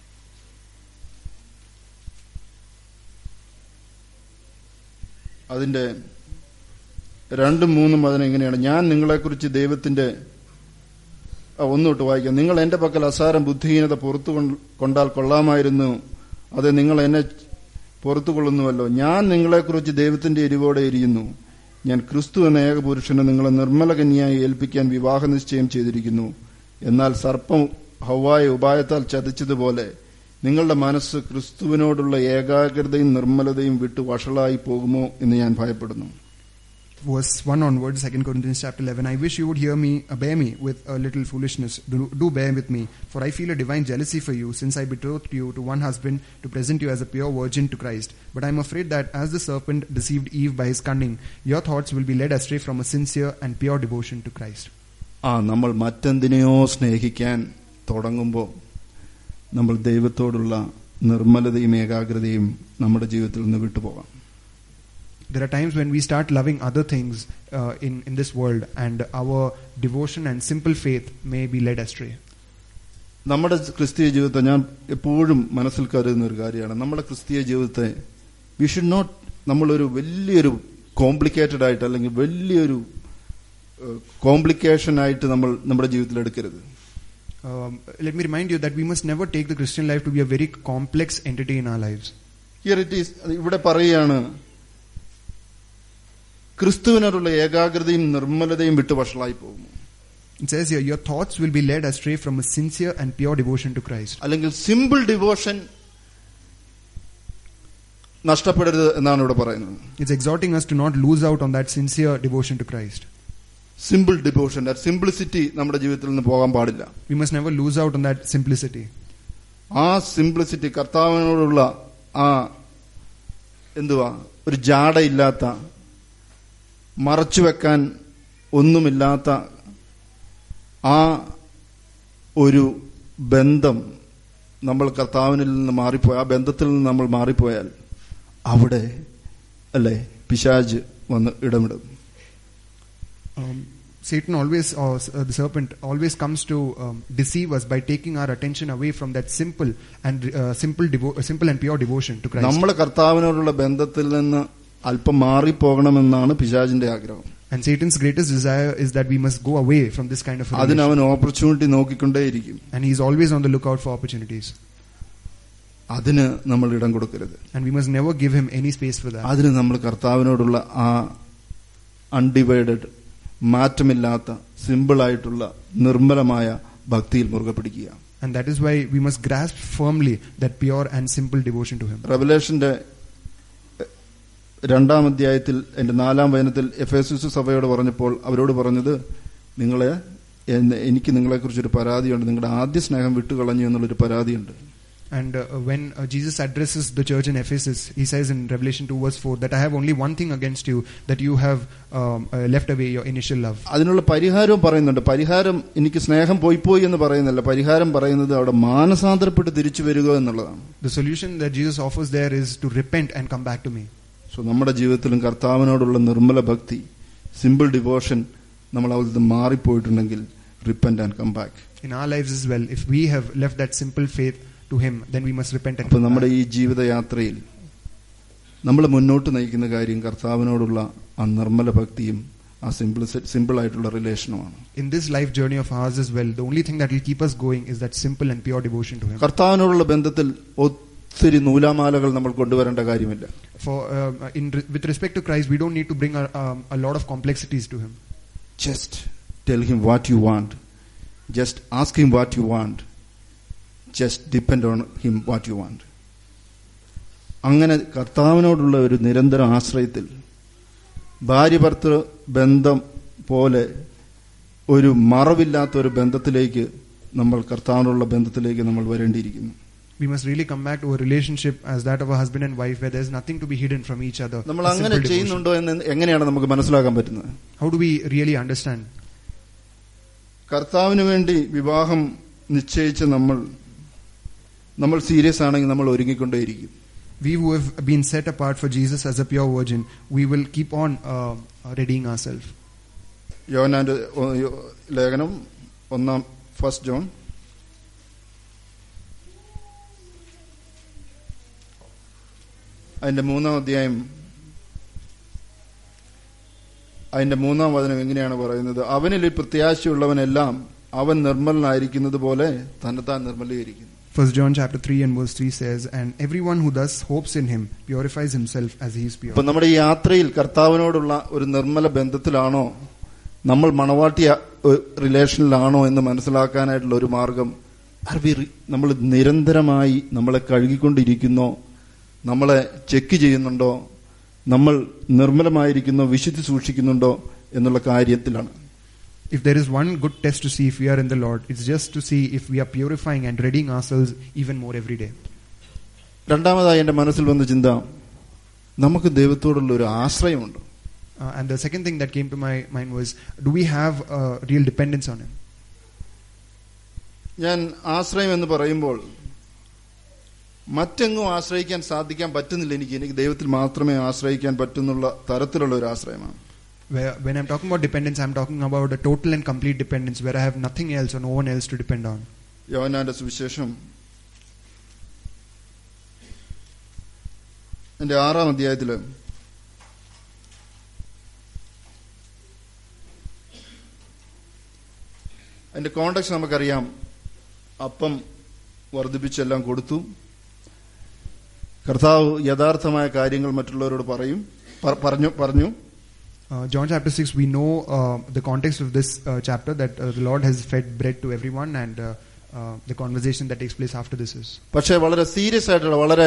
അതിന്റെ രണ്ടും മൂന്നും വചനം ഇങ്ങനെയാണ് ഞാൻ നിങ്ങളെക്കുറിച്ച് ദൈവത്തിന്റെ ആ, ഒന്നോട്ട് വായിക്കാം നിങ്ങൾ എന്റെ പക്കൽ അസാരം ബുദ്ധിഹീനത പുറത്തു കൊണ്ട- കൊണ്ടാൽ കൊള്ളാമായിരുന്നു അത് നിങ്ങൾ എന്നെ പുറത്തു കൊള്ളുന്നുവല്ലോ ഞാൻ നിങ്ങളെക്കുറിച്ച് ദൈവത്തിന്റെ എരിവോടെ ഇരിക്കുന്നു ഞാൻ ക്രിസ്തു എന്ന ഏകപുരുഷനെ നിങ്ങളെ നിർമ്മല കന്യായി ഏൽപ്പിക്കാൻ വിവാഹ നിശ്ചയം ചെയ്തിരിക്കുന്നു എന്നാൽ സർപ്പം ഹവായ ഉപായത്താൽ ചതിച്ചതുപോലെ നിങ്ങളുടെ മനസ്സ് ക്രിസ്തുവിനോടുള്ള ഏകാഗ്രതയും നിർമ്മലതയും വിട്ട് വഷളായി പോകുമോ എന്ന് ഞാൻ ഭയപ്പെടുന്നു Verse 1 onwards, 2 Corinthians chapter 11. I wish you would hear me, uh, bear me with a little foolishness. Do, do bear with me, for I feel a divine jealousy for you, since I betrothed you to one husband to present you as a pure virgin to Christ. But I am afraid that as the serpent deceived Eve by his cunning, your thoughts will be led astray from a sincere and pure devotion to Christ. ആ നമ്മൾ മറ്റെന്തിനെയോ സ്നേഹിക്കാൻ തുടങ്ങുമ്പോൾ നമ്മൾ ദൈവത്തോടുള്ള നിർമ്മലതയും ഏകാഗ്രതയും നമ്മുടെ ജീവിതത്തിൽ നിന്ന് വിട്ടുപോകാം There are times when we start loving other things uh, in, in this world and our devotion and simple faith may be led astray. നമ്മുടെ ക്രിസ്തീയ ജീവിതത്തെ ഞാൻ എപ്പോഴും മനസ്സിൽ കരുതുന്ന ഒരു കാര്യമാണ് നമ്മുടെ ക്രിസ്തീയ ജീവിതത്തെ വി ഷുഡ് നോട്ട് നമ്മളൊരു വലിയൊരു കോംപ്ലിക്കേറ്റഡ് ആയിട്ട് അല്ലെങ്കിൽ വലിയൊരു കോംപ്ലിക്കേഷൻ ആയിട്ട് നമ്മൾ നമ്മുടെ ജീവിതത്തിൽ എടുക്കരുത് Um, let me remind you that we must never take the Christian life to be a very complex entity in our lives. Here it is ഇവിടെ പറയുകയാണ് ക്രിസ്തുവിനോടുള്ള ഏകാഗ്രതയും നിർമ്മലതയും വിട്ട് വഷളായി പോകുന്നു It says here, your thoughts will be led astray from a sincere and pure devotion to Christ. അല്ലെങ്കിൽ സിമ്പിൾ ഡിവോഷൻ നഷ്ടപ്പെടരുത് എന്നാണ് ഇവിടെ പറയുന്നത് It's exhorting us to not lose out on that sincere devotion to Christ. Simple devotion simplicity നമ്മുടെ ജീവിതത്തിൽ നിന്ന് പോകാൻ പാടില്ല We must never lose out on that simplicity. ആ സിംപ്ലിസിറ്റി കർത്താവിനോടുള്ള ആ എന്തുവാ ഒരു ജാടയില്ലാത്ത മറച്ചു വെക്കാൻ ഒന്നുമില്ലാത്ത ആ ഒരു ബന്ധം നമ്മൾ കർത്താവിനിൽ നിന്ന് മാറിപ്പോയ ആ ബന്ധത്തിൽ നിന്ന് നമ്മൾ മാറിപ്പോയാൽ അവിടെ അല്ലേ പിശാജ് വന്ന് ഇടമിടും Um, Satan always, or uh, the serpent, always comes to um, deceive us by taking our attention away from that simple and uh, simple, devo- uh, simple and pure devotion to Christ. നമ്മൾ കർത്താവിനോടുള്ള ബന്ധത്തിൽ നിന്ന് അല്പം മാറിപ്പോകണമെന്നാണ് പിശാജിന്റെ ആഗ്രഹം And Satan's greatest desire is that we must go away from this kind of a അതിന് relation. അവൻ ഓപ്പർച്യൂണിറ്റി നോക്കിക്കൊണ്ടേയിരിക്കും And he is always on the lookout for opportunities. അതിന് നമ്മൾ ഇടം കൊടുക്കരുത് And we must never give him any space for that. അതിന് നമ്മൾ കർത്താവിനോടുള്ള ആ അൺഡിവൈഡഡ് മാറ്റമില്ലാത്ത സിമ്പിളായിട്ടുള്ള നിർമ്മലമായ ഭക്തിയിൽ മുറുകെ പിടിക്കുക And that is why we must grasp firmly that pure and simple devotion to him. റെവലേഷന്റെ എഹ്, രണ്ടാം അധ്യായത്തിൽ എന്റെ നാലാം വചനത്തിൽ എഫ് എസ് സഭയോട് പറഞ്ഞപ്പോൾ അവരോട് പറഞ്ഞത് നിങ്ങളെ എന്നെ- എനിക്ക് നിങ്ങളെക്കുറിച്ചൊരു പരാതിയുണ്ട് നിങ്ങളുടെ ആദ്യ സ്നേഹം വിട്ടുകളഞ്ഞു എന്നുള്ളൊരു പരാതിയുണ്ട് And uh, when uh, Jesus addresses the church in Ephesus, he says in Revelation 2 verse 4 that I have only one thing against you, that you have um, uh, left away your initial love. അതിനുള്ള പരിഹാരവും പറയുന്നുണ്ട് പരിഹാരം എനിക്ക് സ്നേഹം പോയി പോയി എന്ന് പറയുന്നില്ല പരിഹാരം പറയുന്നത് അവിടെ മാനസാന്തരപ്പെട്ട് തിരിച്ചു വരിക എന്നുള്ളതാണ് The solution that Jesus offers there is to repent and come back to me. So നമ്മുടെ ജീവിതത്തിലും കർത്താവിനോടുള്ള നിർമ്മല ഭക്തി സിമ്പിൾ ഡിവോഷൻ നമ്മൾ അതിൽ നിന്ന് മാറിപ്പോയിട്ടുണ്ടെങ്കിൽ repent and come back In our lives as well, if we have left that simple faith to him, then we must repent and അപ്പൊ come നമ്മുടെ back. ഈ ജീവിതയാത്രയിൽ നമ്മൾ മുന്നോട്ട് നയിക്കുന്ന കാര്യം കർത്താവിനോടുള്ള ആ നിർമ്മല ഭക്തിയും ആ സിമ്പിൾ സിമ്പിൾ ആയിട്ടുള്ള റിലേഷനുമാണ് In this life journey of ours as well, the only thing that will keep us going is that simple and pure devotion to him. കർത്താവിനോടുള്ള ബന്ധത്തിൽ ഒത്തിരി നൂലാമാലകൾ നമ്മൾ കൊണ്ടുവരേണ്ട കാര്യമില്ല For uh, in re- with respect to Christ, we don't need to bring a, um, a lot of complexities to him. Just tell him what you want just ask him what you want just depend on him what you want അങ്ങനെ കർത്താവിനോടുള്ള ഒരു നിരന്തര ആശ്രയത്തിൽ ഭാര്യ ഭർത്തൃ ബന്ധം പോലെ ഒരു മറവില്ലാത്ത ഒരു ബന്ധത്തിലേക്ക് നമ്മൾ കർത്താവിനുള്ള ബന്ധത്തിലേക്ക് നമ്മൾ വരേണ്ടിയിരിക്കുന്നു We must really come back to a relationship as that of a husband and wife, where there's nothing to be hidden from each other. നമ്മൾ A അങ്ങനെ simple devotion. ചെയ്യുന്നുണ്ടോ എന്ന് എങ്ങനെയാണ് നമുക്ക് മനസ്സിലാക്കാൻ പറ്റുന്നത് How do we really understand? കർത്താവിന് വേണ്ടി വിവാഹം നിശ്ചയിച്ച നമ്മൾ നമ്മൾ സീരിയസ് ആണെങ്കിൽ നമ്മൾ ഒരുങ്ങിക്കൊണ്ടേയിരിക്കും We who have been set apart for Jesus as a pure virgin, we will keep on uh, readying ourselves. യോനാന്റെ ഒ- യോ- ലേഖനം ഒന്നാം ഫസ്റ്റ് ജോൺ അതിന്റെ മൂന്നാം അധ്യായം അതിന്റെ മൂന്നാം വചനം എങ്ങനെയാണ് പറയുന്നത് അവനിൽ പ്രത്യാശയുള്ളവനെല്ലാം അവൻ നിർമ്മലനായിരിക്കുന്നത് പോലെ തന്നെത്താൻ നിർമ്മലീകരിക്കുന്നു First John chapter 3 and verse 3 says, And everyone who thus hopes in him purifies himself as he is pure. അപ്പൊ നമ്മുടെ ഈ യാത്രയിൽ കർത്താവിനോടുള്ള ഒരു നിർമ്മല ബന്ധത്തിലാണോ നമ്മൾ മണവാട്ടിയ ഒരു റിലേഷനിലാണോ എന്ന് മനസ്സിലാക്കാനായിട്ടുള്ള ഒരു മാർഗം ആർ വി നമ്മൾ നിരന്തരമായി നമ്മളെ കഴുകിക്കൊണ്ടിരിക്കുന്നോ നമ്മളെ ചെക്ക് ചെയ്യുന്നുണ്ടോ നമ്മൾ നിർമ്മലമായിരിക്കുന്നോ വിശുദ്ധി സൂക്ഷിക്കുന്നുണ്ടോ എന്നുള്ള കാര്യത്തിലാണ് If there is one good test to see if we are in the Lord, it's just to see if we are purifying and readying ourselves even more every day. രണ്ടാമതായി എന്റെ മനസ്സിൽ വന്ന ചിന്ത നമുക്ക് ദൈവത്തോടുള്ള ഒരു ആശ്രയമുണ്ട് Uh, and the second thing that came to my mind was, do we have uh, real dependence on Him? ഞാൻ ആശ്രയം എന്ന് പറയുമ്പോൾ മറ്റെങ്ങും ആശ്രയിക്കാൻ സാധിക്കാൻ പറ്റുന്നില്ല എനിക്ക് എനിക്ക് ദൈവത്തിൽ മാത്രമേ ആശ്രയിക്കാൻ പറ്റുന്നുള്ള തരത്തിലുള്ള ഒരു ആശ്രയമാണ് Where, when I'm talking about dependence, I'm talking about a total and complete dependence where I have nothing else or no one else to depend on. യോഹന്നാന്റെ സുവിശേഷം എന്റെ ആറാം അധ്യായത്തില് അതിന്റെ കോണ്ടക്സ്റ്റ് നമുക്കറിയാം അപ്പം വർദ്ധിപ്പിച്ചെല്ലാം കൊടുത്തു കർത്താവ് യഥാർത്ഥമായ കാര്യങ്ങൾ മറ്റുള്ളവരോട് പറയും പ- പറഞ്ഞു പറഞ്ഞു Uh, John chapter 6, we know uh, the context of this uh, chapter that uh, the Lord has fed bread to everyone and uh, uh, the conversation that takes place after this is. പക്ഷേ വളരെ സീരിയസ് ആയിട്ടുള്ള വളരെ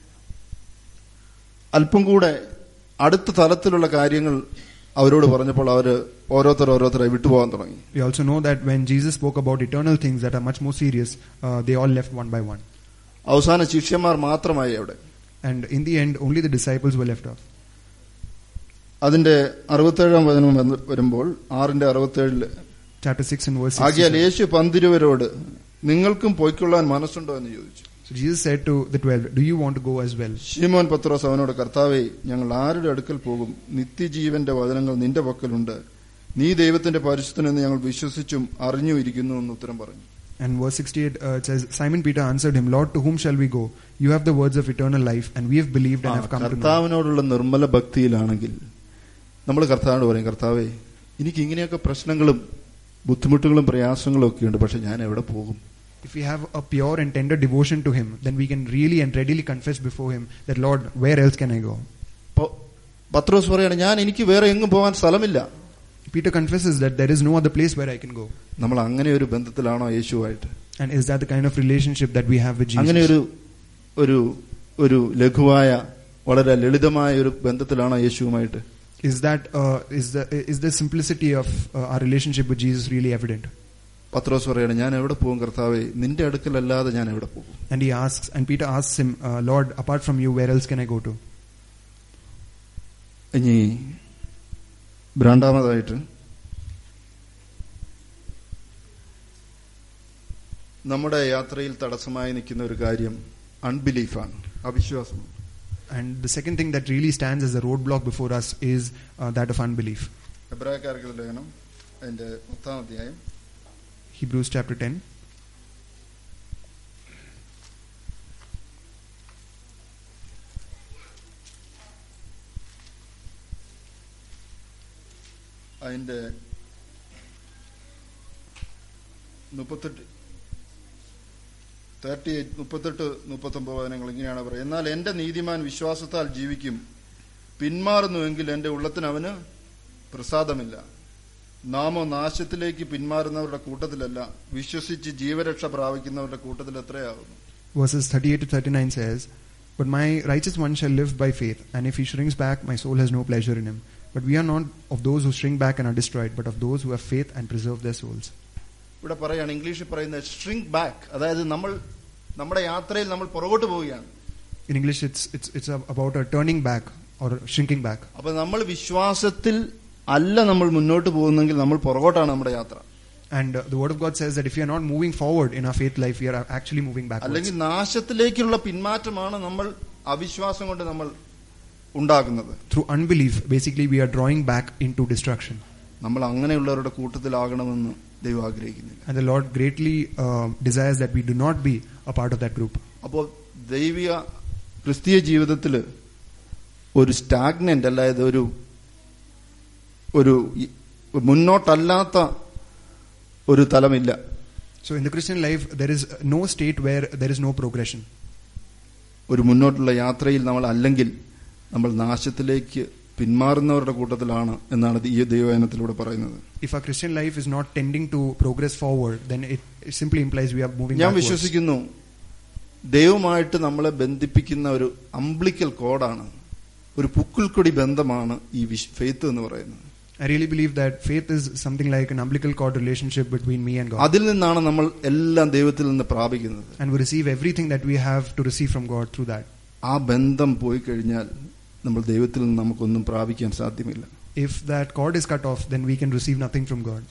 അല്പം കൂടെ അടുത്ത തലത്തിലുള്ള കാര്യങ്ങൾ അവരോട് പറഞ്ഞപ്പോൾ അവര് ഓരോരുത്തർ ഓരോരുത്തരായി വിട്ടുപോകാൻ തുടങ്ങി We also know that when Jesus spoke about eternal things that are much more serious, uh, they all left one by one. അവസാന ശിഷ്യന്മാർ മാത്രമായി അവിടെ And in the end, only the disciples were left off. അതിന്റെ അറുപത്തേഴാം വചനം വന്ന് വരുമ്പോൾ ആറിന്റെ അറുപത്തേഴില് Chapter 6 and verse 6. ആകിയാൽ യേശു പന്തിരുവരോട് നിങ്ങൾക്കും പൊയ്ക്കൊള്ളാൻ മനസ്സുണ്ടോ എന്ന് ചോദിച്ചു So Jesus said to the twelve, Do you want to go as well? ശീമോൻ പത്രോസ് അവനോട് കർത്താവേ ഞങ്ങൾ ആരുടെ അടുക്കൽ പോകും നിത്യജീവന്റെ വചനങ്ങൾ നിന്റെ പക്കലുണ്ട് നീ ദൈവത്തിന്റെ പരിശുദ്ധനെന്ന് ഞങ്ങൾ വിശ്വസിച്ചും അറിഞ്ഞും ഇരിക്കുന്നു എന്ന് ഉത്തരം പറഞ്ഞു And verse 68 uh, it says, Simon Peter answered him, Lord, to whom shall we go? You have the words of eternal life, and we have believed and ആ, have come to know. കർത്താവിനോടുള്ള നിർമ്മല ഭക്തിയിലാണെങ്കിൽ നമ്മൾ കർത്താവിനോട് പറയും കർത്താവേ എനിക്ക് ഇങ്ങനെയൊക്കെ പ്രശ്നങ്ങളും ബുദ്ധിമുട്ടുകളും പ്രയാസങ്ങളും ഒക്കെ ഉണ്ട് പക്ഷെ ഞാൻ എവിടെ പോകും If we have a pure and tender devotion to Him, then we can really and readily confess before Him that, Lord, where else can I go? പ- പത്രോസ് പറയാണ് ഞാൻ എനിക്ക് വേറെ എങ്ങും പോകാൻ സ്ഥലമില്ല Peter confesses that there is no other place where I can go. നമ്മൾ അങ്ങനെ ഒരു ബന്ധത്തിലാണോ യേശുവായിട്ട് And is that the kind of relationship that we have with അങ്ങനെ Jesus? ഒരു ഒരു ഒരു ലഘുവായ വളരെ ലളിതമായ ഒരു ബന്ധത്തിലാണോ യേശുവുമായിട്ട് Is that uh, is the is the simplicity of uh, our relationship with Jesus really evident? പത്രോസ് പറയാണ് ഞാൻ എവിടെ പോകും കർത്താവേ നിന്റെ അടുക്കലല്ലാതെ ഞാൻ എവിടെ പോകും And he asks, and Peter asks him, uh, Lord, apart from you, where else can I go to? ഇനി രണ്ടാമതായിട്ട് നമ്മുടെ യാത്രയിൽ തടസ്സമായി നിൽക്കുന്ന ഒരു കാര്യം അൺബിലീഫാണ് അവിശ്വാസം And the second thing that really stands as a roadblock before us is uh, that of unbelief. എബ്രായക്കാർക്ക് ലേഖനം അതിന്റെ പത്താം അധ്യായം Hebrews chapter 10. അതിന്റെ മുപ്പത്തെട്ട് തേർട്ടി എയ്റ്റ് മുപ്പത്തെട്ട് മുപ്പത്തൊമ്പത് വചനങ്ങൾ ഇങ്ങനെയാണ് പറയുന്നത് എന്നാൽ എന്റെ നീതിമാൻ വിശ്വാസത്താൽ ജീവിക്കും പിന്മാറുന്നുവെങ്കിൽ എന്റെ ഉള്ളത്തിന് അവന് പ്രസാദമില്ല നാമോ നാശത്തിലേക്ക് പിന്മാറുന്നവരുടെ കൂട്ടത്തിലല്ല വിശ്വസിച്ച് ജീവരക്ഷ പ്രാപിക്കുന്നവരുടെ കൂട്ടത്തിൽ എത്രയാകുന്നു Verses 38 to 39 says, But my righteous one shall live by faith, and if he shrinks back, my soul has no pleasure in him. But we are not of those who shrink back and are destroyed, but of those who have faith and preserve their souls. ഇവിടെ പറയാണ് ഇംഗ്ലീഷിൽ പറയുന്നത് ഷ്രിങ്ക് ബാക്ക് അതായത് നമ്മൾ നമ്മുടെ യാത്രയിൽ നമ്മൾ പുറകോട്ട് പോവുകയാണ് In English, it's, it's, it's a- about a turning back or shrinking back. അപ്പൊ നമ്മൾ വിശ്വാസത്തിൽ അല്ല നമ്മൾ മുന്നോട്ട് പോകുന്നെങ്കിൽ നമ്മൾ പുറകോട്ടാണ് നമ്മുടെ യാത്ര And uh, the Word of God says that if we are not moving forward in our faith life, we are actually moving backwards. അല്ലെങ്കിൽ നാശത്തിലേക്കുള്ള പിന്മാറ്റമാണ് നമ്മൾ അവിശ്വാസം കൊണ്ട് നമ്മൾ ഉണ്ടാക്കുന്നത് Through unbelief, basically, we are drawing back into destruction. നമ്മൾ അങ്ങനെയുള്ളവരുടെ കൂട്ടത്തിലാകണമെന്ന് ദൈവം ആഗ്രഹിക്കുന്നില്ല And the Lord greatly uh, desires that we do not be a part of that group. അപ്പോൾ ദൈവിക ക്രിസ്തീയ ജീവിതത്തിൽ ഒരു സ്റ്റാഗ്നന്റ് അല്ലായത് ഒരു ഒരു ഈ- മുന്നോട്ടല്ലാത്ത ഒരു തലമില്ല So, in the Christian life, there is no state where there is no progression. ഒരു മുന്നോട്ടുള്ള യാത്രയിൽ നമ്മൾ അല്ലെങ്കിൽ നമ്മൾ നാശത്തിലേക്ക് പിന്മാറുന്നവരുടെ കൂട്ടത്തിലാണ് എന്നാണ് ഈ ദൈവവചനത്തിലൂടെ പറയുന്നത് If our Christian life is not tending to progress forward, then it, it simply implies we are moving ഞാൻ backwards. വിശ്വസിക്കുന്നു ദൈവമായിട്ട് നമ്മളെ ബന്ധിപ്പിക്കുന്ന ഒരു അംബ്ലിക്കൽ കോഡാണ് ഒരു പുക്കിൾക്കൊടി ബന്ധമാണ് ഈ ഫെയ്ത്ത് എന്ന് പറയുന്നത് I really believe that faith is something like an umbilical cord relationship between me and God. അതിൽ നിന്നാണ് നമ്മൾ എല്ലാം ദൈവത്തിൽ നിന്ന് പ്രാപിക്കുന്നത് And we receive everything that we have to receive from God through that. ആ ബന്ധം പോയി കഴിഞ്ഞാൽ നമ്മൾ ദൈവത്തിൽ നിന്ന് നമുക്കൊന്നും പ്രാപിക്കാൻ സാധ്യമല്ല If that cord is cut off, then we can receive nothing from God.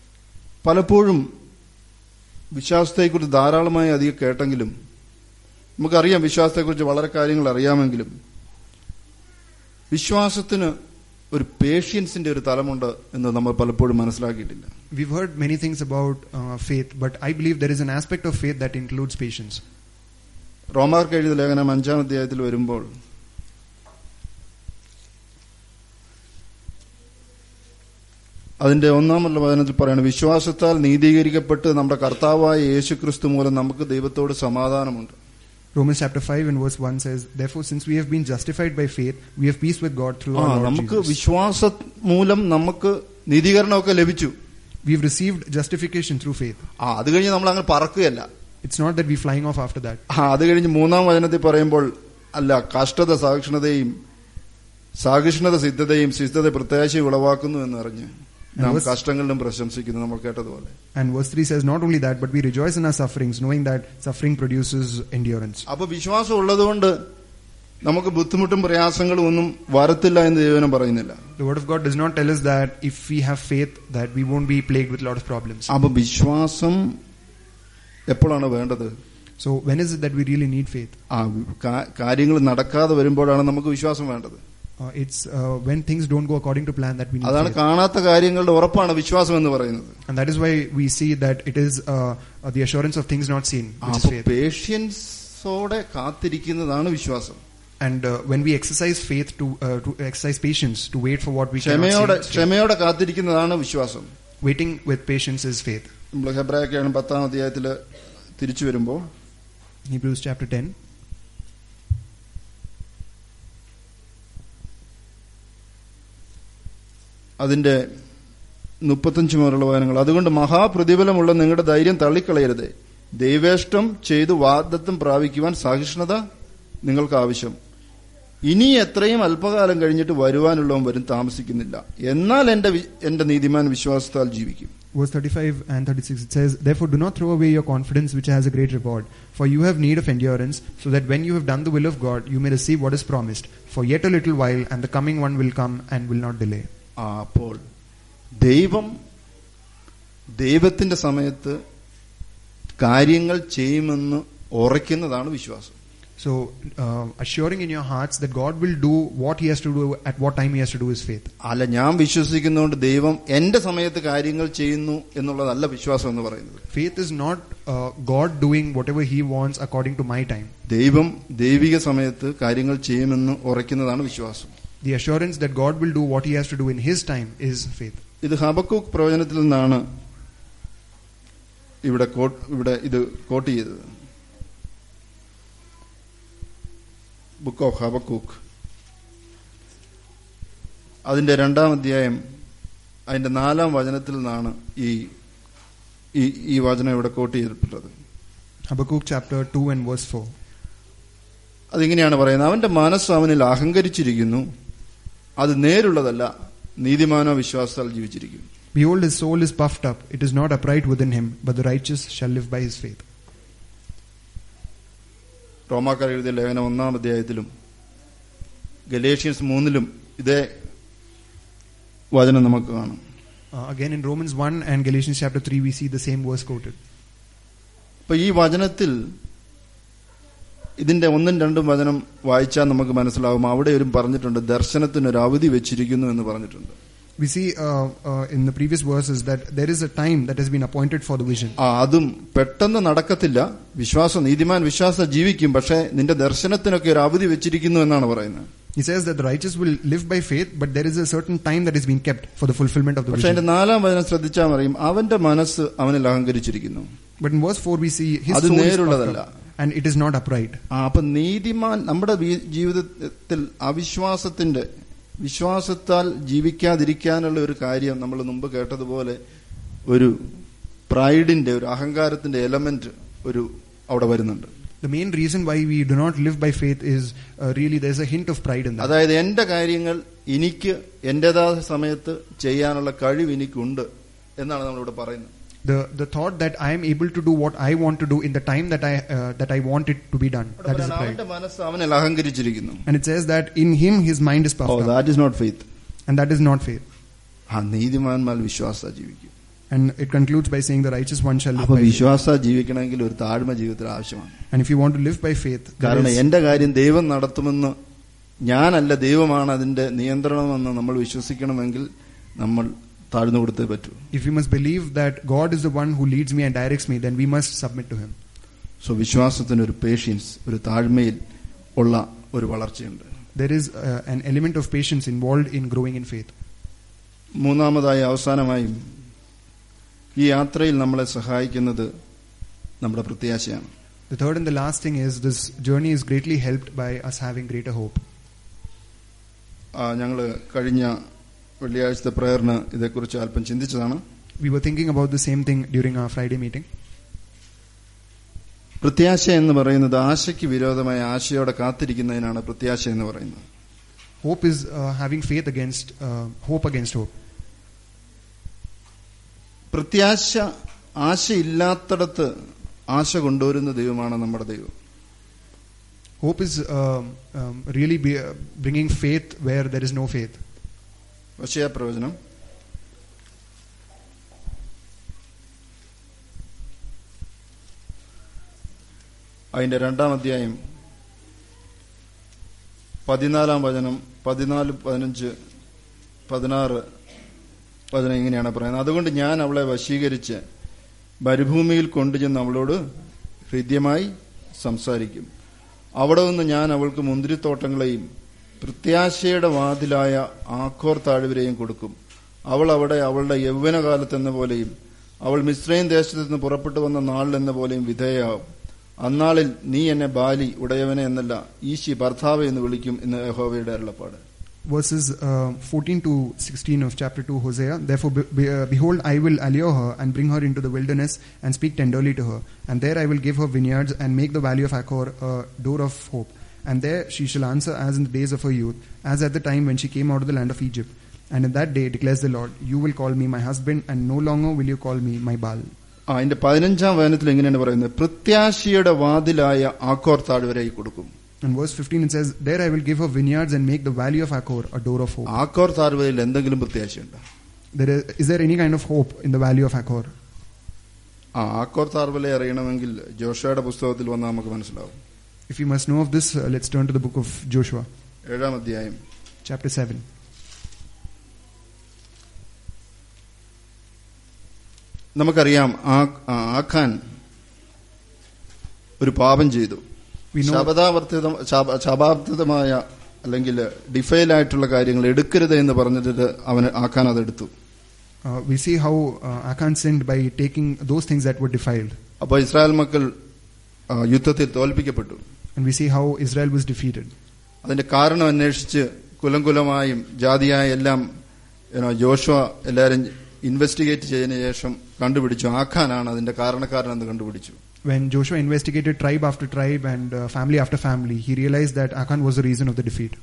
പലപ്പോഴും വിശ്വാസത്തെക്കുറിച്ച് ധാരാളമായി അധികം കേട്ടെങ്കിലും നമുക്കറിയാം വിശ്വാസത്തെക്കുറിച്ച് വളരെ കാര്യങ്ങൾ അറിയാമെങ്കിലും വിശ്വാസത്തിന് ഒരു പേഷ്യൻസിന്റെ ഒരു തലമുണ്ട് എന്ന് നമ്മൾ പലപ്പോഴും മനസ്സിലാക്കിയിട്ടില്ല We've heard many things about uh, faith, but I believe there is an aspect of faith that includes patience. റോമാർക്ക് എഴുതിയ ലേഖനം അഞ്ചാം അധ്യായത്തിൽ വരുമ്പോൾ അതിന്റെ ഒന്നാമല്ല വചനത്തിൽ പറയുന്നത് വിശ്വാസത്താൽ നീതീകരിക്കപ്പെട്ട് നമ്മുടെ കർത്താവായ യേശു ക്രിസ്തു മൂലം നമുക്ക് ദൈവത്തോട് സമാധാനമുണ്ട് Romans chapter 5 and verse 1 says, Therefore, since we have been justified by faith, we have peace with God through ആ our Lord നമുക്ക് Jesus. വിശ്വാസ മൂലം നമുക്ക് നീതീകരണമൊക്കെ ലഭിച്ചു We've received justification through faith. ആ അത് കഴിഞ്ഞ് നമ്മൾ അങ്ങ് പറക്കുകയല്ല It's not that we're flying off after that. ആ അത് കഴിഞ്ഞ് മൂന്നാം വചനത്തിൽ പറയുമ്പോൾ അല്ല കഷ്ടത സാക്ഷണതയും സാഹിഷ്ണുത സിദ്ധതയും സിദ്ധത പ്രത്യാശയും ഉളവാക്കുന്നു എന്ന് അറിഞ്ഞ് നാം was- കഷ്ടങ്ങളിലും പ്രശംസിക്കുന്നു നമ്മൾ കേട്ടതുപോലെ And verse 3 says, Not only that, but we rejoice in our sufferings, knowing that suffering produces endurance. അപ്പൊ വിശ്വാസം ഉള്ളതുകൊണ്ട് നമുക്ക് ബുദ്ധിമുട്ടും പ്രയാസങ്ങളും ഒന്നും വരത്തില്ല എന്ന് ദൈവനം പറയുന്നില്ല The Word of God does not tell us that if we have faith, that we won't be plagued with a lot of problems. അപ്പൊ വിശ്വാസം എപ്പോഴാണ് വേണ്ടത് So, when is it that we really need faith? ആ കാ- കാര്യങ്ങൾ നടക്കാതെ വരുമ്പോഴാണ് നമുക്ക് വിശ്വാസം വേണ്ടത് Uh, it's uh, when things don't go according to plan that we need അതാണ് faith. കാണാത്ത കാര്യങ്ങളുടെ ഉറപ്പാണ് വിശ്വാസം എന്ന് പറയുന്നത് And that is why we see that it is uh, uh, the assurance of things not seen, which is അപ്പൊ faith. പേഷ്യൻസോടെ കാത്തിരിക്കുന്നതാണ് വിശ്വാസം And uh, when we exercise faith to, uh, to exercise patience, to wait for what we cannot ക്ഷമയോടെ see, it's faith. ക്ഷമയോടെ കാത്തിരിക്കുന്നതാണ് വിശ്വാസം waiting with patience is faith. നമ്മൾ ഹെബ്രായൊക്കെയാണ് പത്താം അധ്യായത്തിൽ തിരിച്ചു വരുമ്പോൾ Hebrews chapter 10. അതിന്റെ മുപ്പത്തഞ്ച് മുതലുള്ള വചനങ്ങൾ അതുകൊണ്ട് മഹാപ്രതിഫലമുള്ള നിങ്ങളുടെ ധൈര്യം തള്ളിക്കളയരുത് ദൈവേഷ്ടം ചെയ്തു വാദത്വം പ്രാപിക്കുവാൻ സഹിഷ്ണുത നിങ്ങൾക്ക് ആവശ്യം ഇനി എത്രയും അല്പകാലം കഴിഞ്ഞിട്ട് വരുവാനുള്ളവൻ വരും താമസിക്കുന്നില്ല എന്നാൽ എന്റെ വി- എന്റെ നീതിമാൻ വിശ്വാസത്താൽ ജീവിക്കും Verse 35 and 36 it says, Therefore do not throw away your confidence which has a great reward, for you have need of endurance, so that when you have done the will of God, you may receive what is promised. For yet a little while, and the coming one will come and will not delay. ആ, അപ്പോൾ ദൈവം ദൈവത്തിന്റെ സമയത്ത് കാര്യങ്ങൾ ചെയ്യുമെന്ന് ഉറയ്ക്കുന്നതാണ് വിശ്വാസം So, uh, assuring in your hearts that God will do what He has to do at what time He has to do is faith. അല്ല ഞാൻ വിശ്വസിക്കുന്നതുകൊണ്ട് ദൈവം എന്റെ സമയത്ത് കാര്യങ്ങൾ ചെയ്യുന്നു എന്നുള്ളതല്ല വിശ്വാസം എന്ന് പറയുന്നത് Faith is not uh, God doing whatever He wants according to my time. ദൈവം ദൈവിക സമയത്ത് കാര്യങ്ങൾ ചെയ്യുമെന്ന് ഉറയ്ക്കുന്നതാണ് വിശ്വാസം The assurance that God will do what He has to do in His time is faith. ഇത് ഹബക്കൂക്ക് പ്രവചനത്തിൽ നിന്നാണ് ഇവിടെ കോ- ഇവിടെ ഇത് കോട്ട് ചെയ്തത് ബുക്ക് ഓഫ് ഹബക്കൂക്ക് അതിന്റെ രണ്ടാം അധ്യായം അതിന്റെ നാലാം വചനത്തിൽ നിന്നാണ് ഈ ഈ ഈ വചനം ഇവിടെ കോട്ട് ചെയ്തിട്ടുള്ളത് Habakkuk chapter 2 and verse 4. അതിങ്ങനെയാണ് പറയുന്നത് അവന്റെ മനസ്സ് അവനിൽ അഹങ്കരിച്ചിരിക്കുന്നു അത് നേരുള്ളതല്ല നീതിമാനോ വിശ്വാസത്താൽ ജീവിച്ചിരിക്കും Behold, his soul is puffed up. It is not upright within him, but the righteous shall live by his faith. റോമാക്കാർ എഴുതിയ ലേഖനം ഒന്നാം അധ്യായത്തിലും ഗലേഷ്യൻസ് മൂന്നിലും ഇതേ വചനം നമുക്ക് കാണാം Uh, again, in Romans 1 and Galatians chapter 3, we see the same verse quoted. അപ്പൊ ഈ വചനത്തിൽ ഇതിന്റെ ഒന്നും രണ്ടും വചനം വായിച്ചാൽ നമുക്ക് മനസ്സിലാവും അവിടെ ഒരു പറഞ്ഞിട്ടുണ്ട് ദർശനത്തിന് ഒരു അവധി വെച്ചിരിക്കുന്നു എന്ന് പറഞ്ഞിട്ടുണ്ട് We see uh, uh, in the previous verses that there is a time that has been appointed for the vision. ആ അതും പെട്ടെന്ന് നടക്കത്തില്ല വിശ്വാസം നീതിമാൻ വിശ്വാസം ജീവിക്കും പക്ഷെ നിന്റെ ദർശനത്തിനൊക്കെ ഒരു അവധി വെച്ചിരിക്കുന്നു എന്നാണ് പറയുന്നത് He says that the righteous will live by faith, but there is a certain time that is being kept for the fulfillment of the പക്ഷെ അതിന്റെ vision. നാലാം വചനം ശ്രദ്ധിച്ചാൽ പറയും അവന്റെ മനസ്സ് അവനിൽ അഹങ്കരിച്ചിരിക്കുന്നു But in verse 4, we see his അത് soul is puffed നേരുള്ളതല്ല. up, and it is not upright. ആ അപ്പൊ നീതിമാൻ നമ്മുടെ വീ- ജീവിതത്തിൽ അവിശ്വാസത്തിന്റെ വിശ്വാസത്താൽ ജീവിക്കാതിരിക്കാനുള്ള ഒരു കാര്യം നമ്മൾ മുമ്പ് കേട്ടതുപോലെ ഒരു പ്രൈഡിന്റെ ഒരു അഹങ്കാരത്തിന്റെ എലമെന്റ് ഒരു അവിടെ വരുന്നുണ്ട് The main reason why we do not live by faith is uh, really there's a hint of pride in that. അതായത് എന്റെ കാര്യങ്ങൾ എനിക്ക് എന്റേതായ സമയത്ത് ചെയ്യാനുള്ള കഴിവ് എനിക്കുണ്ട് എന്നാണ് നമ്മളിവിടെ പറയുന്നത് The the thought that I am able to do what I want to do in the time that I uh, that I want it to be done. ഇവിടെ That is പറയുന്നത് pride. അവന്റെ മനസ്സ് അവനിൽ അഹങ്കരിച്ചിരിക്കുന്നു And it says that in him his mind is oh puffed up, that is not faith and that is not faith. ആ നീതിമാന്മാർ വിശ്വാസ ജീവിക്കും And it concludes by saying the righteous one shall live അപ്പൊ by faith. വിശ്വാസ ജീവിക്കണമെങ്കിൽ ഒരു താഴ്മ ജീവിതത്തിൽ ആവശ്യമാണ് And if you want to live by faith, there കാരണം is- എന്റെ കാര്യം ദൈവം നടത്തുമെന്ന് ഞാനല്ല ദൈവമാണ് അതിന്റെ നിയന്ത്രണമെന്ന് നമ്മൾ വിശ്വസിക്കണമെങ്കിൽ നമ്മൾ താഴ്ന്നു കൊടുത്തേ പറ്റൂ if we must believe that God is the one who leads me and directs me, then we must submit to Him. So വിശ്വാസത്തിന് ഒരു പേഷ്യൻസ് ഒരു താഴ്മയിൽ ഉള്ള ഒരു വളർച്ചയുണ്ട് There is uh, an element of patience involved in growing in faith. മൂന്നാമതായി അവസാനമായും ഈ യാത്രയിൽ നമ്മളെ സഹായിക്കുന്നത് നമ്മുടെ പ്രത്യാശയാണ് The third and the last thing is this journey is greatly helped by us having greater hope. ഞങ്ങൾ കഴിഞ്ഞ വെള്ളിയാഴ്ചത്തെ പ്രയറിന് ഇതേക്കുറിച്ച് അല്പം ചിന്തിച്ചതാണ് We were thinking about the same thing during our Friday meeting. പ്രത്യാശ എന്ന് പറയുന്നത് ആശയ്ക്ക് വിരോധമായ ആശയോടെ കാത്തിരിക്കുന്നതിനാണ് പ്രത്യാശ എന്ന് പറയുന്നത് Hope is uh, having faith against uh, hope against hope. പ്രത്യാശ ആശയില്ലാത്തടത്ത് ആശ കൊണ്ടുവരുന്ന ദൈവമാണ് നമ്മുടെ ദൈവം Hope is um, um, really be, uh, bringing faith where there is no faith. വശയ പ്രവചനം അതിന്റെ രണ്ടാം അധ്യായം പതിനാലാം വചനം പതിനാല് പതിനഞ്ച് പതിനാറ് വചനം ഇങ്ങനെയാണ് പറയുന്നത് അതുകൊണ്ട് ഞാൻ അവളെ വശീകരിച്ച് മരുഭൂമിയിൽ കൊണ്ടുചെന്ന് അവളോട് ഹൃദ്യമായി സംസാരിക്കും അവിടെ നിന്ന് ഞാൻ അവൾക്ക് മുന്തിരിത്തോട്ടങ്ങളെയും പ്രത്യാശയുടെ വാതിലായ ആഖോർ താഴ്വരയും കൊടുക്കും അവൾ അവിടെ അവളുടെ യൗവനകാലത്തെന്ന പോലെയും അവൾ മിശ്രയും ദേശത്ത് നിന്ന് പുറപ്പെട്ടു വന്ന നാളിലെന്ന പോലെയും വിധേയാവും അന്നാളിൽ നീ എന്നെ ബാലി ഉടയവനെ എന്നല്ല ഈശി ഭർത്താവ് എന്ന് വിളിക്കും എന്ന് യഹോവയുടെ അരുളപ്പാട് Verses uh, 14 to 16 of chapter 2 Hosea. Therefore, be, be, uh, behold, I will allure her and bring her into the wilderness and speak tenderly to her. And there I will give her vineyards and make the valley of Achor a door of hope. And there she shall answer as in the days of her youth, as at the time when she came out of the land of Egypt. And in that day declares the Lord, you will call me my husband, and no longer will you call me my Baal. ആ അതിന്റെ പതിനഞ്ചാം വചനത്തിൽ എങ്ങനെയാണ് പറയുന്നത് പ്രത്യാശയുടെ വാതിലായ ആക്കോർ താഴ്വരയിൽ കൊടുക്കും In verse 15 it says, There I will give her vineyards and make the valley of Achor a door of hope. ആക്കോർ താഴ്വരയിൽ എന്തെങ്കിലും പ്രത്യാശയുണ്ടോ There is, is there any kind of hope in the valley of Achor? ആ ആക്കോർ താഴ്വരയെ അറിയണമെങ്കിൽ ജോഷയുടെ പുസ്തകത്തിൽ വന്നാൽ നമുക്ക് മനസ്സിലാവും If you must know of this, uh, let's turn to the book of Joshua, ഏഴാം അധ്യായം chapter 7. നമുക്കറിയാം ആ- ആ ആഖാൻ ഒരു പാപം ചെയ്തു We know, ശബദാവർത്തിത ശാപ- ശാപാർത്ഥിതമായ അല്ലെങ്കിൽ ഡിഫൈൽ ആയിട്ടുള്ള കാര്യങ്ങൾ എടുക്കരുത് എന്ന് പറഞ്ഞിട്ട് അവന് ആഖാൻ അത് എടുത്തു uh, we see how uh, Achan sinned by taking those things that were defiled. അപ്പോൾ ഇസ്രായേൽ മക്കൾ ആ, യുദ്ധത്തിൽ തോൽപ്പിക്കപ്പെട്ടു And we see how Israel was defeated. അതിന്റെ കാരണം അന്വേഷിച്ച് കുലം കുലമായും ജാതിയായ എല്ലാം you know, ജോഷുവ എല്ലാവരും ഇൻവെസ്റ്റിഗേറ്റ് ചെയ്തതിനു ശേഷം കണ്ടുപിടിച്ചു ആഖാനാണ് അതിന്റെ കാരണക്കാരനെന്ന് കണ്ടുപിടിച്ചു When Joshua investigated tribe after tribe and uh, family after family, he realized that Achan was the reason of the defeat.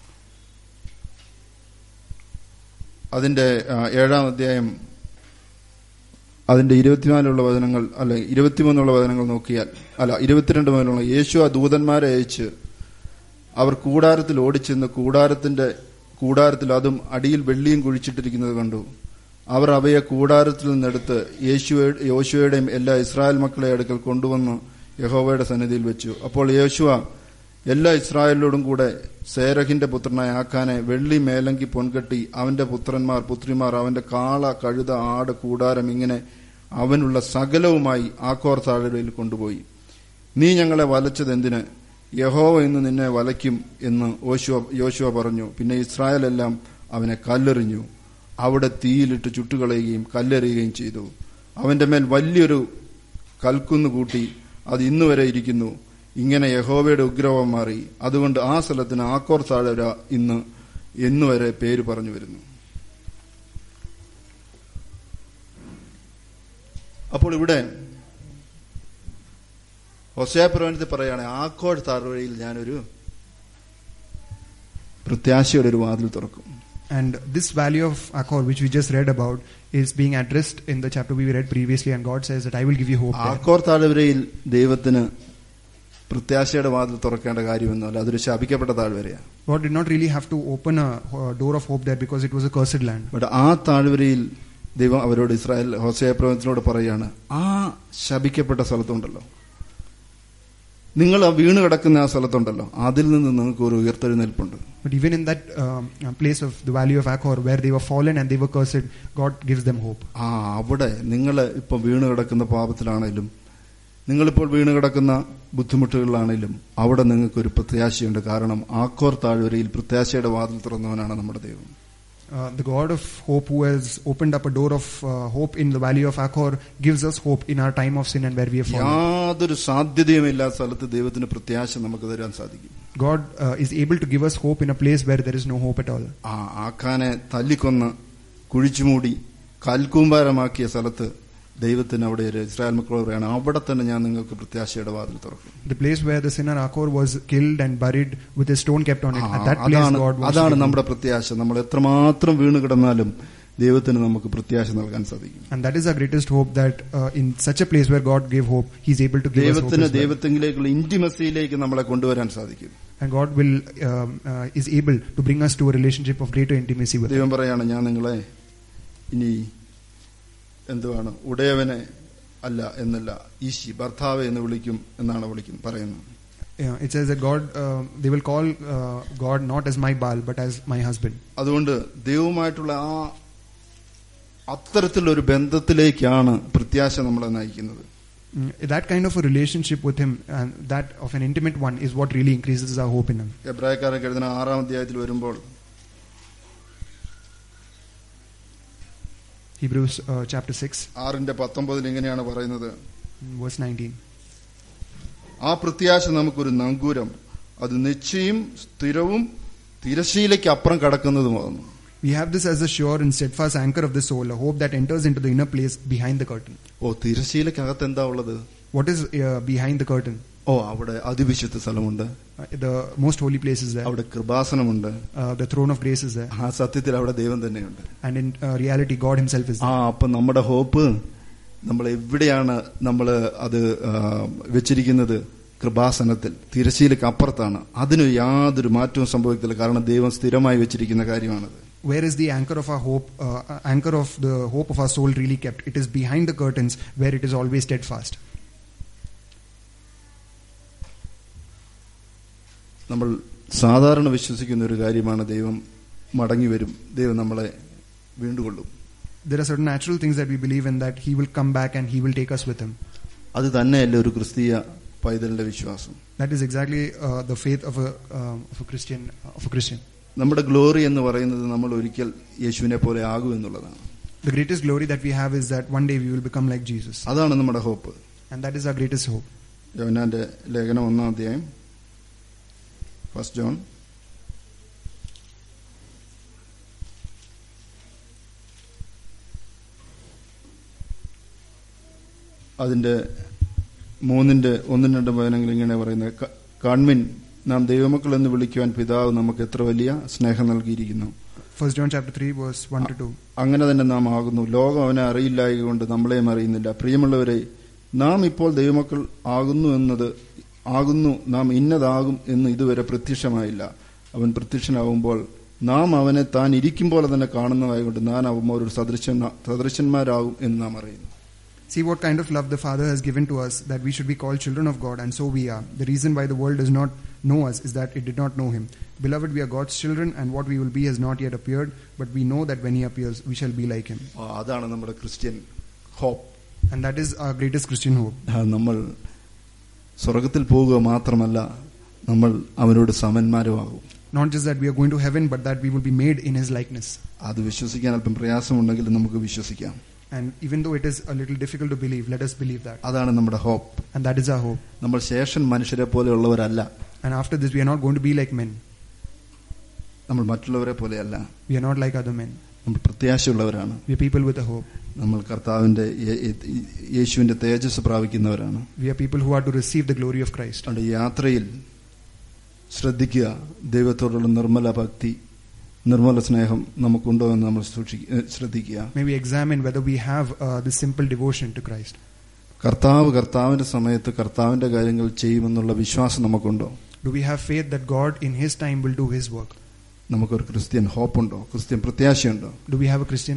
അതിന്റെ ആ, ഏഴാം അധ്യായം അതിന്റെ ഇരുപത്തിനാലുള്ള വചനങ്ങൾ അല്ല ഇരുപത്തിമൂന്നുള്ള വചനങ്ങൾ നോക്കിയാൽ അല്ല ഇരുപത്തിരണ്ട് മുതലുള്ള യേശു ആ ദൂതന്മാരെ അയച്ച് അവർ കൂടാരത്തിൽ ഓടിച്ചെന്ന് കൂടാരത്തിന്റെ കൂടാരത്തിൽ അതും അടിയിൽ വെള്ളിയും കുഴിച്ചിട്ടിരിക്കുന്നത് കണ്ടു അവർ അവയെ കൂടാരത്തിൽ നിന്നെടുത്ത് യേശുവെ യോശുവയുടെയും എല്ലാ ഇസ്രായേൽ മക്കളെ അടുക്കൽ കൊണ്ടുവന്ന് യഹോവയുടെ സന്നിധിയിൽ വെച്ചു അപ്പോൾ യേശുവ എല്ലാ ഇസ്രായേലിനോടും കൂടെ സേരഹിന്റെ പുത്രനായ ആക്കാനെ വെള്ളി മേലങ്കി പൊൻകെട്ടി അവന്റെ പുത്രന്മാർ പുത്രിമാർ അവന്റെ കാള കഴുത ആട് കൂടാരം ഇങ്ങനെ അവനുള്ള സകലവുമായി ആക്കോർ താഴ്വരയിൽ കൊണ്ടുപോയി നീ ഞങ്ങളെ വലച്ചത് എന്തിന് യഹോവ ഇന്ന് നിന്നെ വലയ്ക്കും എന്ന് യോശുവ യോശുവ പറഞ്ഞു പിന്നെ ഇസ്രായേൽ എല്ലാം അവനെ കല്ലെറിഞ്ഞു അവിടെ തീയിലിട്ട് ചുട്ടുകളയുകയും കല്ലെറിയുകയും ചെയ്തു അവന്റെ മേൽ വലിയൊരു കൽക്കുന്ന് കൂട്ടി അത് ഇന്നുവരെ ഇരിക്കുന്നു ഇങ്ങനെ യഹോവയുടെ ഉഗ്രവം മാറി അതുകൊണ്ട് ആ സ്ഥലത്തിന് ആക്കോർ താഴ്വര ഇന്ന് എന്നുവരെ പേര് പറഞ്ഞു വരുന്നു അപ്പോൾ ഇവിടെ ഹൊസയാപ്രവനത്തിൽ പറയുകയാണ് ആക്കോട് താഴ്വരയിൽ ഞാനൊരു പ്രത്യാശയുടെ ഒരു വാതിൽ തുറക്കും And this valley of Achor, which we just read about, is being addressed in the chapter we read previously, and God says that I will give you hope there. ആക്കോർ താഴ്വരയിൽ ദൈവത്തിന് പ്രത്യാശയുടെ വാതിൽ തുറക്കേണ്ട കാര്യമൊന്നുമല്ല അതൊരു ശപിക്കപ്പെട്ട താഴ്വരയാണ് God did not really have to open a, a door of hope there because it was a cursed land. But ആ താഴ്വരയിൽ ദൈവം അവരോട് ഇസ്രായേൽ ഹോസയ പ്രവചനത്തിനോട് പറയുകയാണ് ആ ശപിക്കപ്പെട്ട സ്ഥലത്തുണ്ടല്ലോ നിങ്ങൾ ആ വീണ് കിടക്കുന്ന ആ സ്ഥലത്തുണ്ടല്ലോ അതിൽ നിന്ന് നിങ്ങൾക്ക് ഒരു ഉയർത്തെഴുന്നേൽപ്പുണ്ട് But even in that um, uh, place of the valley of Achor, where they were fallen and they were cursed, God gives them hope. ആ അവിടെ നിങ്ങൾ ഇപ്പം വീണ് കിടക്കുന്ന പാപത്തിലാണേലും നിങ്ങളിപ്പോൾ വീണ് കിടക്കുന്ന ബുദ്ധിമുട്ടുകളിലാണേലും അവിടെ നിങ്ങൾക്ക് ഒരു പ്രത്യാശയുണ്ട് കാരണം ആക്കോർ താഴ്വരയിൽ പ്രത്യാശയുടെ വാതിൽ തുറന്നവനാണ് നമ്മുടെ ദൈവം Uh, the God of hope, who has opened up a door of uh, hope in the valley of Achor, gives us hope in our time of sin and where we have fallen. യാതൊരു സാധ്യതയുമില്ലാത്ത സ്ഥലത്ത് ദൈവത്തിന് പ്രത്യാശ നമുക്ക് തരാൻ സാധിക്കും God uh, is able to give us hope in a place where there is no hope at all. ആ ആക്കാനെ തല്ലിക്കൊന്ന് കുഴിച്ചുമൂടി കൽക്കൂമ്പാരമാക്കിയ സ്ഥലത്ത് ദൈവത്തിന് അവിടെ ഒരു ഇസ്രായേൽ മക്കളോട് പറയാണ് അവിടെ തന്നെ ഞാൻ നിങ്ങൾക്ക് പ്രത്യാശയുടെ വാതിൽ തുറക്കും The place where the sinner Achor was killed and buried with a stone kept on it. ആ, At that place, അതാണ് God wants to അതാണ് give hope. നമ്മുടെ പ്രത്യാശ നമ്മൾ എത്രമാത്രം വീണ് കിടന്നാലും ദൈവത്തിന് നമുക്ക് പ്രത്യാശ നൽകാൻ സാധിക്കും And that is our greatest hope that uh, in such a place where God gave hope, He is able to give us hope. ദൈവത്തിന് As well. ദൈവത്തെങ്കിലേക്കുള്ള ഇന്റിമസിയിലേക്ക് നമ്മളെ കൊണ്ടുവരാൻ സാധിക്കും And God will um, uh, is able to bring us to a relationship of greater intimacy with Him. ദൈവം പറയാണ് ഞാൻ നിങ്ങളെ ഇനി എന്തുവാണ് ഉടയവനെ അല്ല എന്നല്ല ഈശി ഭർത്താവ് എന്ന് വിളിക്കും എന്നാണ് വിളിക്കും പറയുന്നത് Yeah, it says that God, uh, they will call uh, God not as my Baal, but as my husband. അതുകൊണ്ട് ദൈവവുമായിട്ടുള്ള ആ അത്തരത്തിലുള്ള ഒരു ബന്ധത്തിലേക്കാണ് പ്രത്യാശ നമ്മളെ നയിക്കുന്നത് Mm, that kind of a relationship with Him, and that of an intimate one, is what really increases our hope in Him. എബ്രായക്കാരൊക്കെ എഴുതുന്ന ആറാം അധ്യായത്തിൽ വരുമ്പോൾ Hebrews uh, chapter 6, ആറിന്റെ പത്തൊമ്പതിൽ ഇങ്ങനെയാണ് പറയുന്നത് verse 19. ആ പ്രത്യാശ നമുക്കൊരു നങ്കൂരം അത് നിശ്ചയും സ്ഥിരവും തിരശീലയ്ക്ക് അപ്പുറം കടക്കുന്നതുമാകുന്നു We have this as a sure and steadfast anchor of the soul, a hope that enters into the inner place behind the curtain. ഓ തിരശീലയ്ക്കകത്ത് എന്താ ഉള്ളത് What is uh, behind the curtain? ഓ അവിടെ അതിവിശുദ്ധ സ്ഥലമുണ്ട് Uh, the most holy place is there. അവിടെ കൃപാസനമുണ്ട് Uh, the throne of grace is there. ആ സത്യത്തിൽ അവിടെ ദൈവം തന്നെയുണ്ട് And in uh, reality, God Himself is ആ there. അപ്പൊ നമ്മുടെ ഹോപ്പ് നമ്മൾ എവിടെയാണ് നമ്മൾ അത് ആ, വെച്ചിരിക്കുന്നത് കൃപാസനത്തിൽ തിരശീലയ്ക്ക് അപ്പുറത്താണ് അതിന് യാതൊരു മാറ്റവും സംഭവിക്കത്തില്ല കാരണം ദൈവം സ്ഥിരമായി വെച്ചിരിക്കുന്ന കാര്യമാണത് Where is the anchor of our hope, uh, anchor of the hope of our soul really kept? It is behind the curtains where it is always steadfast. നമ്മൾ സാധാരണ വിശ്വസിക്കുന്ന ഒരു കാര്യമാണ് ദൈവം മടങ്ങി വരും ദൈവം നമ്മളെ വീണ്ടുകൊള്ളും There are certain natural things that we believe in that He will come back and He will take us with Him. അത് തന്നെയല്ല ഒരു ക്രിസ്തീയ പൈതലിന്റെ വിശ്വാസം That is exactly uh, the faith of a, uh, of a Christian. Of a Christian. നമ്മുടെ ഗ്ലോറി എന്ന് പറയുന്നത് നമ്മൾ ഒരിക്കൽ യേശുവിനെ പോലെ ആകും എന്നുള്ളതാണ് The greatest glory that we have is that one day we will become like Jesus, അതാണ് നമ്മുടെ hope and that is our greatest hope. യോനാന്റെ ലേഖനം ഒന്നാം അധ്യായം ഫസ്റ്റ് ജോൺ അതിന്റെ മൂന്നിന്റെ ഒന്നും രണ്ടും വചനങ്ങൾ ഇങ്ങനെ പറയുന്നത് "ക- കാൺമിൻ നാം ദൈവമക്കൾ എന്ന് വിളിക്കുവാൻ പിതാവ് നമുക്ക് എത്ര വലിയ സ്നേഹം നൽകിയിരിക്കുന്നു First John chapter three, verse one to two. അങ്ങനെ തന്നെ നാം ആകുന്നു ലോകം അവനെ അറിയില്ലായകൊണ്ട് നമ്മളെയും അറിയുന്നില്ല പ്രിയമുള്ളവരെ നാം ഇപ്പോൾ ദൈവമക്കൾ ആകുന്നു എന്നത് ആകുന്നു നാം ഇന്നതാകും എന്ന് ഇതുവരെ പ്രത്യക്ഷമായില്ല അവൻ പ്രത്യക്ഷനാവുമ്പോൾ നാം അവനെ താൻ ഇരിക്കും പോലെ തന്നെ കാണുന്നതായതുകൊണ്ട് ഞാൻ ആവുമ്പോൾ ഒരു സദൃശൻ സദൃശന്മാരാകും എന്ന് നാം അറിയുന്നു See what kind of love the Father has given to us that we should be called children of God, and so we are. The reason why the world does not know us is that it did not know Him. Beloved, we are God's children, and what we will be has not yet appeared, but we know that when He appears, we shall be like Him. ആ, അതാണ് നമ്മുടെ Christian hope And that is our greatest Christian hope. ആ, നമ്മൾ സ്വർഗത്തിൽ പോവുക മാത്രമല്ല നമ്മൾ അവനോട് സമന്മാരുമാകും Not just that we are going to heaven, but that we will be made in His likeness. അത് വിശ്വസിക്കാൻ അല്പം പ്രയാസമുണ്ടെങ്കിലും നമുക്ക് വിശ്വസിക്കാം And even though it is a little difficult to believe, let us believe that. അതാണ് നമ്മുടെ hope And that is our hope. നമ്മൾ ശേഷൻ മനുഷ്യരെ പോലെയുള്ളവരല്ല And after this, we are not going to be like men. നമ്മൾ മറ്റുള്ളവരെ പോലെയല്ല We are not like other men. നമ്മൾ പ്രത്യാശയുള്ളവരാണ് We are people with a hope. നമ്മൾ കർത്താവിന്റെ യേ- യേ- യേശുവിന്റെ തേജസ് പ്രാപിക്കുന്നവരാണ് We are people who are to receive the glory of Christ. അതുകൊണ്ട് യാത്രയിൽ ശ്രദ്ധിക്കുക ദൈവത്തോടുള്ള നിർമ്മല ഭക്തി നിർമ്മല സ്നേഹം നമുക്കുണ്ടോ എന്ന് നമ്മൾ സൂക്ഷിക്ക ഏഹ് ശ്രദ്ധിക്കുക May we examine whether we have uh, this simple devotion to Christ. കർത്താവ് കർത്താവിന്റെ സമയത്ത് കർത്താവിന്റെ കാര്യങ്ങൾ ചെയ്യുമെന്നുള്ള വിശ്വാസം നമുക്കുണ്ടോ Do we have faith that God in His time will do His work? നമുക്കൊരു ക്രിസ്ത്യൻ ഹോപ്പുണ്ടോ ക്രിസ്ത്യൻ പ്രത്യാശയുണ്ടോ Do we have a Christian hope?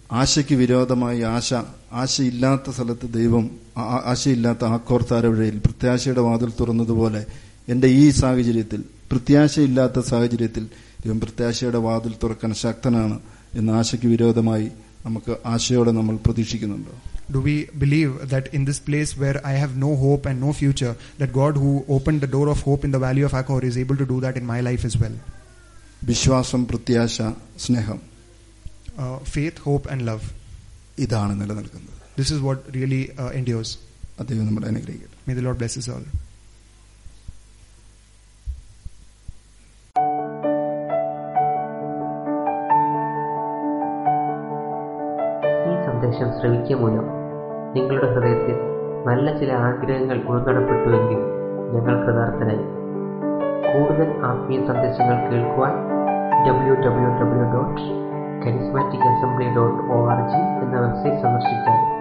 ആശയ്ക്ക് വിരോധമായി ആശ ആശയില്ലാത്ത സ്ഥലത്ത് ദൈവം ആ- ആ- ആശയില്ലാത്ത ആക്കോർത്താരവഴയിൽ പ്രത്യാശയുടെ വാതിൽ തുറന്നതുപോലെ എന്റെ ഈ സാഹചര്യത്തിൽ പ്രത്യാശയില്ലാത്ത സാഹചര്യത്തിൽ ദൈവം പ്രത്യാശയുടെ വാതിൽ തുറക്കാൻ ശക്തനാണ് എന്ന ആശയ്ക്ക് വിരോധമായി നമുക്ക് ആശയോടെ നമ്മൾ പ്രതീക്ഷിക്കുന്നുണ്ടോ Do we believe that in this place where I have no hope and no future, that God who opened the door of hope in the valley of Achor is able to do that in my life as well? വിശ്വാസം പ്രത്യാശ സ്നേഹം Uh, faith, hope, and love. ഇതാണ് നിലനിൽക്കുന്നത് This is what really uh, endures. അദ്ദേഹം നമ്മളെ അനുഗ്രഹിക്കട്ടെ May the Lord bless us all. ഈ സന്ദേശം ശ്രവിക്കുക മൂലം നിങ്ങളുടെ ഹൃദയത്തിൽ നല്ല ചില ആഗ്രഹങ്ങൾ ഉൾനടപ്പെട്ടുവെങ്കിൽ ഞങ്ങൾ കൃതാർത്ഥനായി കൂടുതൽ ആത്മീയ സന്ദേശങ്ങൾ കേൾക്കുവാൻ W W W dot charismatic assembly dot O R G എന്ന വെബ്സൈറ്റ് സന്ദർശിച്ചാൽ